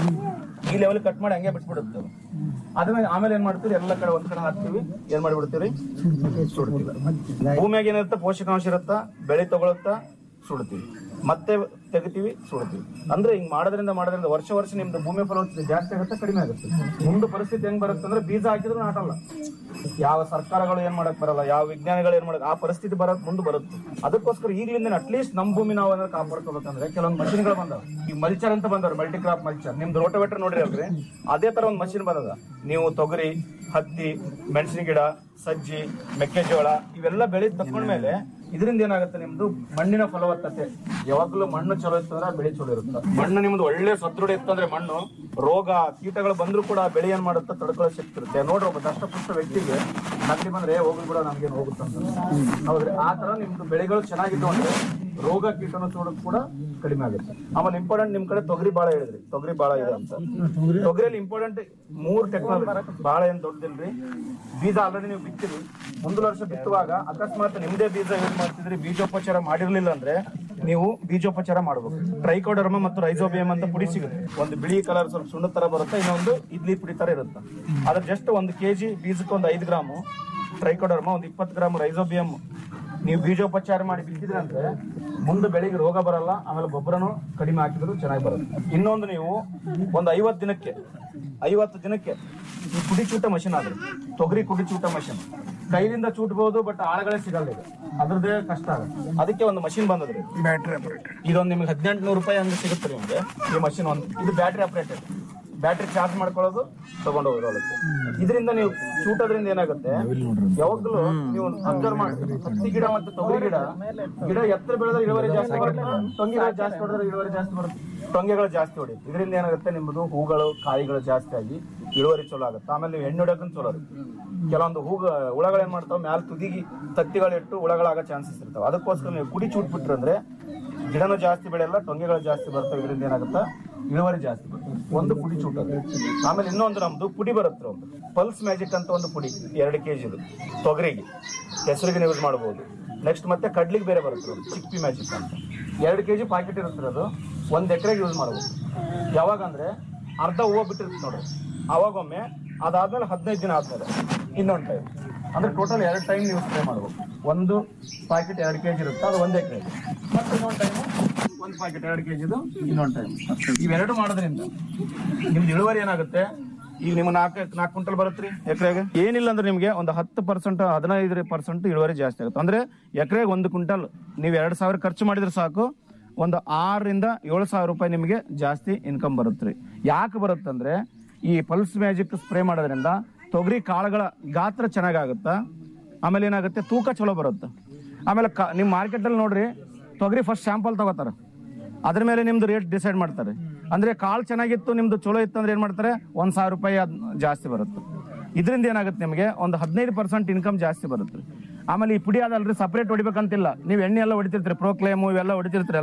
ಈ ಲೆವೆಲ್ ಕಟ್ ಮಾಡಿ ಹಂಗೆ ಬಿಟ್ಬಿಡುತ್ತೆ ಅದು. ಅದನ್ನ ಆಮೇಲೆ ಏನ್ ಮಾಡ್ತೀವಿ ಎಲ್ಲ ಕಡೆ ಒಂದ್ ಕಡೆ ಹಾಕ್ತಿವಿ ಏನ್ ಮಾಡಿಬಿಡ್ತೀವಿ ಸುಡ್ತೀವಿ ಭೂಮಿಯಾಗ ಏನಿರುತ್ತೆ ಪೋಷಕಾಂಶ ಇರುತ್ತಾ ಬೆಳೆ ತಗೊಳುತ್ತಾ ಸುಡ್ತೀವಿ ಮತ್ತೆ ತೆಗಿತೀವಿ ಸುಡ್ತೀವಿ ಅಂದ್ರೆ ಹಿಂಗ್ ಮಾಡೋದ್ರಿಂದ ಮಾಡೋದ್ರಿಂದ ವರ್ಷ ವರ್ಷ ನಿಮ್ದು ಭೂಮಿ ಫಲವತ್ತತೆ ಜಾಸ್ತಿ ಆಗುತ್ತೆ ಕಡಿಮೆ ಆಗುತ್ತೆ ಮುಂದೆ ಪರಿಸ್ಥಿತಿ ಹೆಂಗ್ ಬರುತ್ತೆ ಅಂದ್ರೆ ಬೀಜ ಹಾಕಿದ್ರು ನಾಟಲ್ಲ ಯಾವ ಸರ್ಕಾರಗಳು ಏನ್ ಮಾಡಕ್ ಬರಲ್ಲ ಯಾವ ವಿಜ್ಞಾನಿಗಳು ಏನ್ ಮಾಡಕ್ ಆ ಪರಿಸ್ಥಿತಿ ಬರೋದ್ ಮುಂದೆ ಬರುತ್ತೆ ಅದಕ್ಕೋಸ್ಕರ ಈಗಲಿಂದ ಅಟ್ಲೀಸ್ಟ್ ನಮ್ ಭೂಮಿ ನಾವು ಏನಾದ್ರು ಕಾಪಾಡ್ಕೋಬೇಕಂದ್ರೆ ಕೆಲವೊಂದು ಮಷಿನ್ಗಳು ಬಂದವ ಈ ಮಲ್ಚರ್ ಅಂತ ಬಂದವ್ರು ಮಲ್ಟಿ ಕ್ರಾಪ್ ಮಲ್ಚರ್ ನಿಮ್ದು ರೋಟೋವೇಟರ್ ನೋಡ್ರಿ ಅಲ್ರಿ ಅದೇ ತರ ಒಂದು ಮಷಿನ್ ಬಂದದ ನೀವು ತೊಗರಿ ಹತ್ತಿ ಮೆಣಸಿನ ಗಿಡ ಸಜ್ಜಿ ಮೆಕ್ಕೆಜೋಳ ಇವೆಲ್ಲ ಬೆಳೆ ತಕೊಂಡ್ಮೇಲೆ ಇದರಿಂದ ಏನಾಗುತ್ತೆ ನಿಮ್ದು ಮಣ್ಣಿನ ಫಲವತ್ತತೆ ಯಾವಾಗ್ಲೂ ಮಣ್ಣು ಚಲೋ ಇತ್ತಂದ್ರೆ ಆ ಬೆಳೆ ಚಲೋ ಇರುತ್ತೆ ಮಣ್ಣು ನಿಮ್ದು ಒಳ್ಳೆ ಸದೃಢ ಇತ್ತಂದ್ರೆ ಮಣ್ಣು ರೋಗ ಕೀಟಗಳು ಬಂದ್ರು ಕೂಡ ಆ ಬೆಳೆ ಏನ್ ಮಾಡುತ್ತೆ ತಡ್ಕೊಳ್ಳೋ ಶಕ್ತಿ ಇರುತ್ತೆ ನೋಡ್ರಿ ಒಬ್ಬ ದಷ್ಟಪುಷ್ಟ ವ್ಯಕ್ತಿಗೆ ನಗಡಿ ಬಂದ್ರೆ ಹೋಗ್ಲಿ ಕೂಡ ನಮ್ಗೆ ಹೋಗುತ್ತಂತ ಹೌದ್ರಿ ಆ ತರ ನಿಮ್ದು ಬೆಳೆಗಳು ಚೆನ್ನಾಗಿದ್ದು ಅಂದ್ರೆ ರೋಗ ಕೀಟನು ನೋಡೋದು ಕೂಡ ಕಡಿಮೆ ಆಗುತ್ತೆ ಆಮೇಲೆ ಇಂಪಾರ್ಟೆಂಟ್ ನಿಮ್ ಕಡೆ ತೊಗರಿ ಬಾಳ ಹೇಳಿದ್ರಿ ತೊಗರಿ ಬಾಳ ಇದೆ ಅಂತ ತೊಗರಿಯಲ್ಲಿ ಇಂಪಾರ್ಟೆಂಟ್ ಮೂರ್ ಟೆಕ್ನಾಲಜಿ ಬಾಳ ಏನ್ ದೊಡ್ಡದಿಲ್ರಿ ಬೀಜ ಆಲ್ರೆಡಿ ನೀವು ಬಿತ್ತಿರಿ ಮುಂದಿನ ವರ್ಷ ಬಿತ್ತುವಾಗ ಅಕಸ್ಮಾತ್ ನಿಮ್ದೇ ಬೀಜ ಯೂಸ್ ಮಾಡ್ತಿದ್ರಿ ಬೀಜೋಪಚಾರ ಮಾಡಿರ್ಲಿಲ್ಲ ಅಂದ್ರೆ ನೀವು ಬೀಜೋಪಚಾರ ಮಾಡ್ಬೇಕು ಟ್ರೈಕೋಡರ್ಮ ಮತ್ತು ರೈಸೋಬಿಯಂ ಅಂತ ಪುಡಿ ಸಿಗುತ್ತೆ ಒಂದು ಬಿಳಿ ಕಲರ್ ಸ್ವಲ್ಪ ಸುಣ್ಣ ತರ ಬರುತ್ತೆ ಇನ್ನೊಂದು ಇಡ್ಲಿ ಪುಡಿ ತರ ಇರುತ್ತೆ ಅದ್ರ ಜಸ್ಟ್ ಒಂದು ಕೆಜಿ ಬೀಜಕ್ಕೆ ಒಂದು ಐದು ಗ್ರಾಮು ಟ್ರೈಕೋಡರ್ಮ ಒಂದು ಇಪ್ಪತ್ತು ಗ್ರಾಮ್ ರೈಸೋಬಿಯಂ ನೀವು ಬೀಜೋಪಚಾರ ಮಾಡಿ ಬಿತ್ತಿದ್ರಂದ್ರೆ ಮುಂದೆ ಬೆಳೆಗೆ ರೋಗ ಬರಲ್ಲ ಆಮೇಲೆ ಗೊಬ್ಬರನು ಕಡಿಮೆ ಹಾಕಿದ್ರು ಚೆನ್ನಾಗಿ ಬರುತ್ತೆ ಇನ್ನೊಂದು ನೀವು ಒಂದು ಐವತ್ತು ದಿನಕ್ಕೆ ಐವತ್ತು ದಿನಕ್ಕೆ ಈ ಕುಡಿ ಚೂಟ ಮಷಿನ್ ಆದ್ರೆ ತೊಗರಿ ಕುಡಿ ಚೂಟ ಮಷಿನ್ ಕೈಲಿಂದ ಚೂಟ್ಬಹುದು ಬಟ್ ಆಳಗಳೇ ಸಿಗಲ್ಲ ಇದು ಅದ್ರದ್ದೇ ಕಷ್ಟ ಆಗುತ್ತೆ ಅದಕ್ಕೆ ಒಂದು ಮಷಿನ್ ಬಂದದ್ರಿ ಬ್ಯಾಟ್ರಿ ಆಪರೇಟೆಡ್ ಇದೊಂದು ನಿಮ್ಗೆ ಹದಿನೆಂಟು ನೂರು ರೂಪಾಯಿ ಹಂಗೆ ಸಿಗುತ್ತೆ ರೀ ನಿಮ್ಗೆ ಈ ಮಷಿನ್ ಒಂದು ಇದು ಬ್ಯಾಟ್ರಿ ಆಪರೇಟೆಡ್ ಬ್ಯಾಟ್ರಿ ಚಾರ್ಜ್ ಮಾಡ್ಕೊಳ್ಳೋದು ತಗೊಂಡು ಹೋಗೋದಕ್ಕೆ ಇದರಿಂದ ನೀವು ಚೂಟೋದ್ರಿಂದ ಏನಾಗುತ್ತೆ ಯಾವಾಗಲೂ ನೀವು ಅಬ್ಸರ್ವ್ ಮಾಡಿ ಹತ್ತಿ ಗಿಡ ಮತ್ತು ತೊಗರಿ ಗಿಡ ಗಿಡ ಎತ್ತರ ಬೆಳೆದ್ರೆ ಇಳುವರಿ ಜಾಸ್ತಿ ಬರುತ್ತೆ ಟೊಂಗೆಗಳು ಜಾಸ್ತಿ ಹೊಡೆದ್ರೆ ಇಳುವರಿ ಜಾಸ್ತಿ ಬರುತ್ತೆ ಟೊಂಗೆಗಳು ಜಾಸ್ತಿ ಹೊಡಿ ಇದರಿಂದ ಏನಾಗುತ್ತೆ ನಿಮ್ಮದು ಹೂಗಳು ಕಾಯಿಗಳು ಜಾಸ್ತಿ ಆಗಿ ಇಳುವರಿ ಚಲೋ ಆಗುತ್ತೆ ಆಮೇಲೆ ನೀವು ಎಣ್ಣೆ ಹೊಡ್ಯಕ್ಕೂ ಚಲೋ ರೀ ಕೆಲವೊಂದು ಹೂಗ ಹುಳಗಳು ಏನ್ ಮಾಡ್ತಾವ ಮ್ಯಾಲ ತುದಿಗಿ ತತ್ತಿಗಳಿಟ್ಟು ಹುಳಗಳಾಗೋ ಚಾನ್ಸಸ್ ಇರ್ತಾವ ಅದಕ್ಕೋಸ್ಕರ ನೀವು ಕುಡಿ ಚೂಟ್ಬಿಟ್ರೆ ಅಂದ್ರೆ ಗಿಡನೂ ಜಾಸ್ತಿ ಬೆಳೆಯಲ್ಲ ಟೊಂಗೆಗಳು ಜಾಸ್ತಿ ಬರ್ತವೆ ಇದರಿಂದ ಏನಾಗುತ್ತಾ ಇಳುವರಿ ಜಾಸ್ತಿ ಬರುತ್ತೆ ಒಂದು ಪುಡಿ ಚೂಟೋದು ಆಮೇಲೆ ಇನ್ನೊಂದು ನಮ್ದು ಪುಡಿ ಬರುತ್ತೆ ಒಂದು ಪಲ್ಸ್ ಮ್ಯಾಜಿಕ್ ಅಂತ ಒಂದು ಪುಡಿ ಎರಡು ಕೆ ಜಿದು ತೊಗರಿಗೆ ಹೆಸರಿಗೆ ಯೂಸ್ ಮಾಡ್ಬೋದು ನೆಕ್ಸ್ಟ್ ಮತ್ತೆ ಕಡ್ಲಿಗೆ ಬೇರೆ ಬರುತ್ತೆ ಒಂದು ಚಿಪ್ಪಿ ಮ್ಯಾಜಿಕ್ ಅಂತ ಎರಡು ಕೆ ಜಿ ಪ್ಯಾಕೆಟ್ ಇರುತ್ತೆ ಅದು ಒಂದು ಎಕರೆಗೆ ಯೂಸ್ ಮಾಡ್ಬೋದು ಯಾವಾಗ ಅಂದ್ರೆ ಅರ್ಧ ಹೂವು ಬಿಟ್ಟಿರುತ್ತೆ ನೋಡ್ರಿ ಅವಾಗೊಮ್ಮೆ ಅದಾದ್ಮೇಲೆ ಹದಿನೈದು ದಿನ ಆದ್ಮೇಲೆ ಇನ್ನೊಂದು ಟೈಮ್ ಅಂದ್ರೆ ಟೋಟಲ್ ಎರಡು ಟೈಮ್ ನೀವು ಸ್ಪ್ರೇ ಮಾಡ್ಬೇಕು ಒಂದು ಪ್ಯಾಕೆಟ್ ಎರಡು ಕೆಜಿ ಇರುತ್ತೆ ಅದು ಒಂದೇ ಕೆಜಿ ಮತ್ತೆ ಇನ್ನೊಂದು ಟೈಮ್ ಒಂದು ಪ್ಯಾಕೆಟ್ ಎರಡು ಕೆಜಿದು ಇನ್ನೊಂದು ಟೈಮ್ ಇವೆರಡು ಮಾಡೋದ್ರಿಂದ ನಿಮ್ದು ಇಳುವರಿ ಏನಾಗುತ್ತೆ ಈಗ ನಿಮ್ಮ ನಾಲ್ಕು ನಾಲ್ಕು ಕ್ವಿಂಟಲ್ ಬರುತ್ತ್ರಿ ಎಕರೆಗೆ ಏನಿಲ್ಲ ಅಂದ್ರೆ ನಿಮಗೆ ಒಂದು ಹತ್ತು ಪರ್ಸೆಂಟ್ ಹದಿನೈದು ಪರ್ಸೆಂಟ್ ಇಳುವರಿ ಜಾಸ್ತಿ ಆಗುತ್ತೆ ಅಂದ್ರೆ ಎಕರೆಗೆ ಒಂದು ಕ್ವಿಂಟಲ್ ನೀವು ಎರಡು ಸಾವಿರ ಖರ್ಚು ಮಾಡಿದ್ರೆ ಸಾಕು ಒಂದು ಆರರಿಂದ ಏಳು ಸಾವಿರ ರೂಪಾಯಿ ನಿಮಗೆ ಜಾಸ್ತಿ ಇನ್ಕಮ್ ಬರುತ್ತೆ ರೀ ಯಾಕೆ ಬರುತ್ತಂದ್ರೆ ಈ ಪಲ್ಸ್ ಮ್ಯಾಜಿಕ್ ಸ್ಪ್ರೇ ಮಾಡೋದ್ರಿಂದ ತೊಗರಿ ಕಾಳುಗಳ ಗಾತ್ರ ಚೆನ್ನಾಗಾಗುತ್ತಾ ಆಮೇಲೆ ಏನಾಗುತ್ತೆ ತೂಕ ಚಲೋ ಬರುತ್ತೆ ಆಮೇಲೆ ಕ ನಿಮ್ಮ ಮಾರ್ಕೆಟಲ್ಲಿ ನೋಡ್ರಿ ತೊಗರಿ ಫಸ್ಟ್ ಸ್ಯಾಂಪಲ್ ತಗೋತಾರ ಅದ್ರ ಮೇಲೆ ನಿಮ್ದು ರೇಟ್ ಡಿಸೈಡ್ ಮಾಡ್ತಾರೆ ಅಂದ್ರೆ ಕಾಳು ಚೆನ್ನಾಗಿತ್ತು ನಿಮ್ದು ಚಲೋ ಇತ್ತು ಅಂದ್ರೆ ಏನ್ ಮಾಡ್ತಾರೆ ಒಂದ್ ಸಾವಿರ ರೂಪಾಯಿ ಅದ್ ಜಾಸ್ತಿ ಬರುತ್ತೆ ಇದರಿಂದ ಏನಾಗುತ್ತೆ ನಿಮಗೆ ಒಂದು ಹದಿನೈದು ಪರ್ಸೆಂಟ್ ಇನ್ಕಮ್ ಜಾಸ್ತಿ ಬರುತ್ತೆ ಆಮೇಲೆ ಈ ಪುಡಿ ಅದಲ್ರಿ ಸಪ್ರೇಟ್ ಹೊಡಿಬೇಕಂತಿಲ್ಲ ನೀವು ಎಣ್ಣೆ ಎಲ್ಲ ಹೊಡಿತಿರ್ತೀರಿ ಪ್ರೋಕ್ಲೇಮು ಇವೆಲ್ಲ ಹೊಡಿತಿರ್ತೀರಲ್ಲ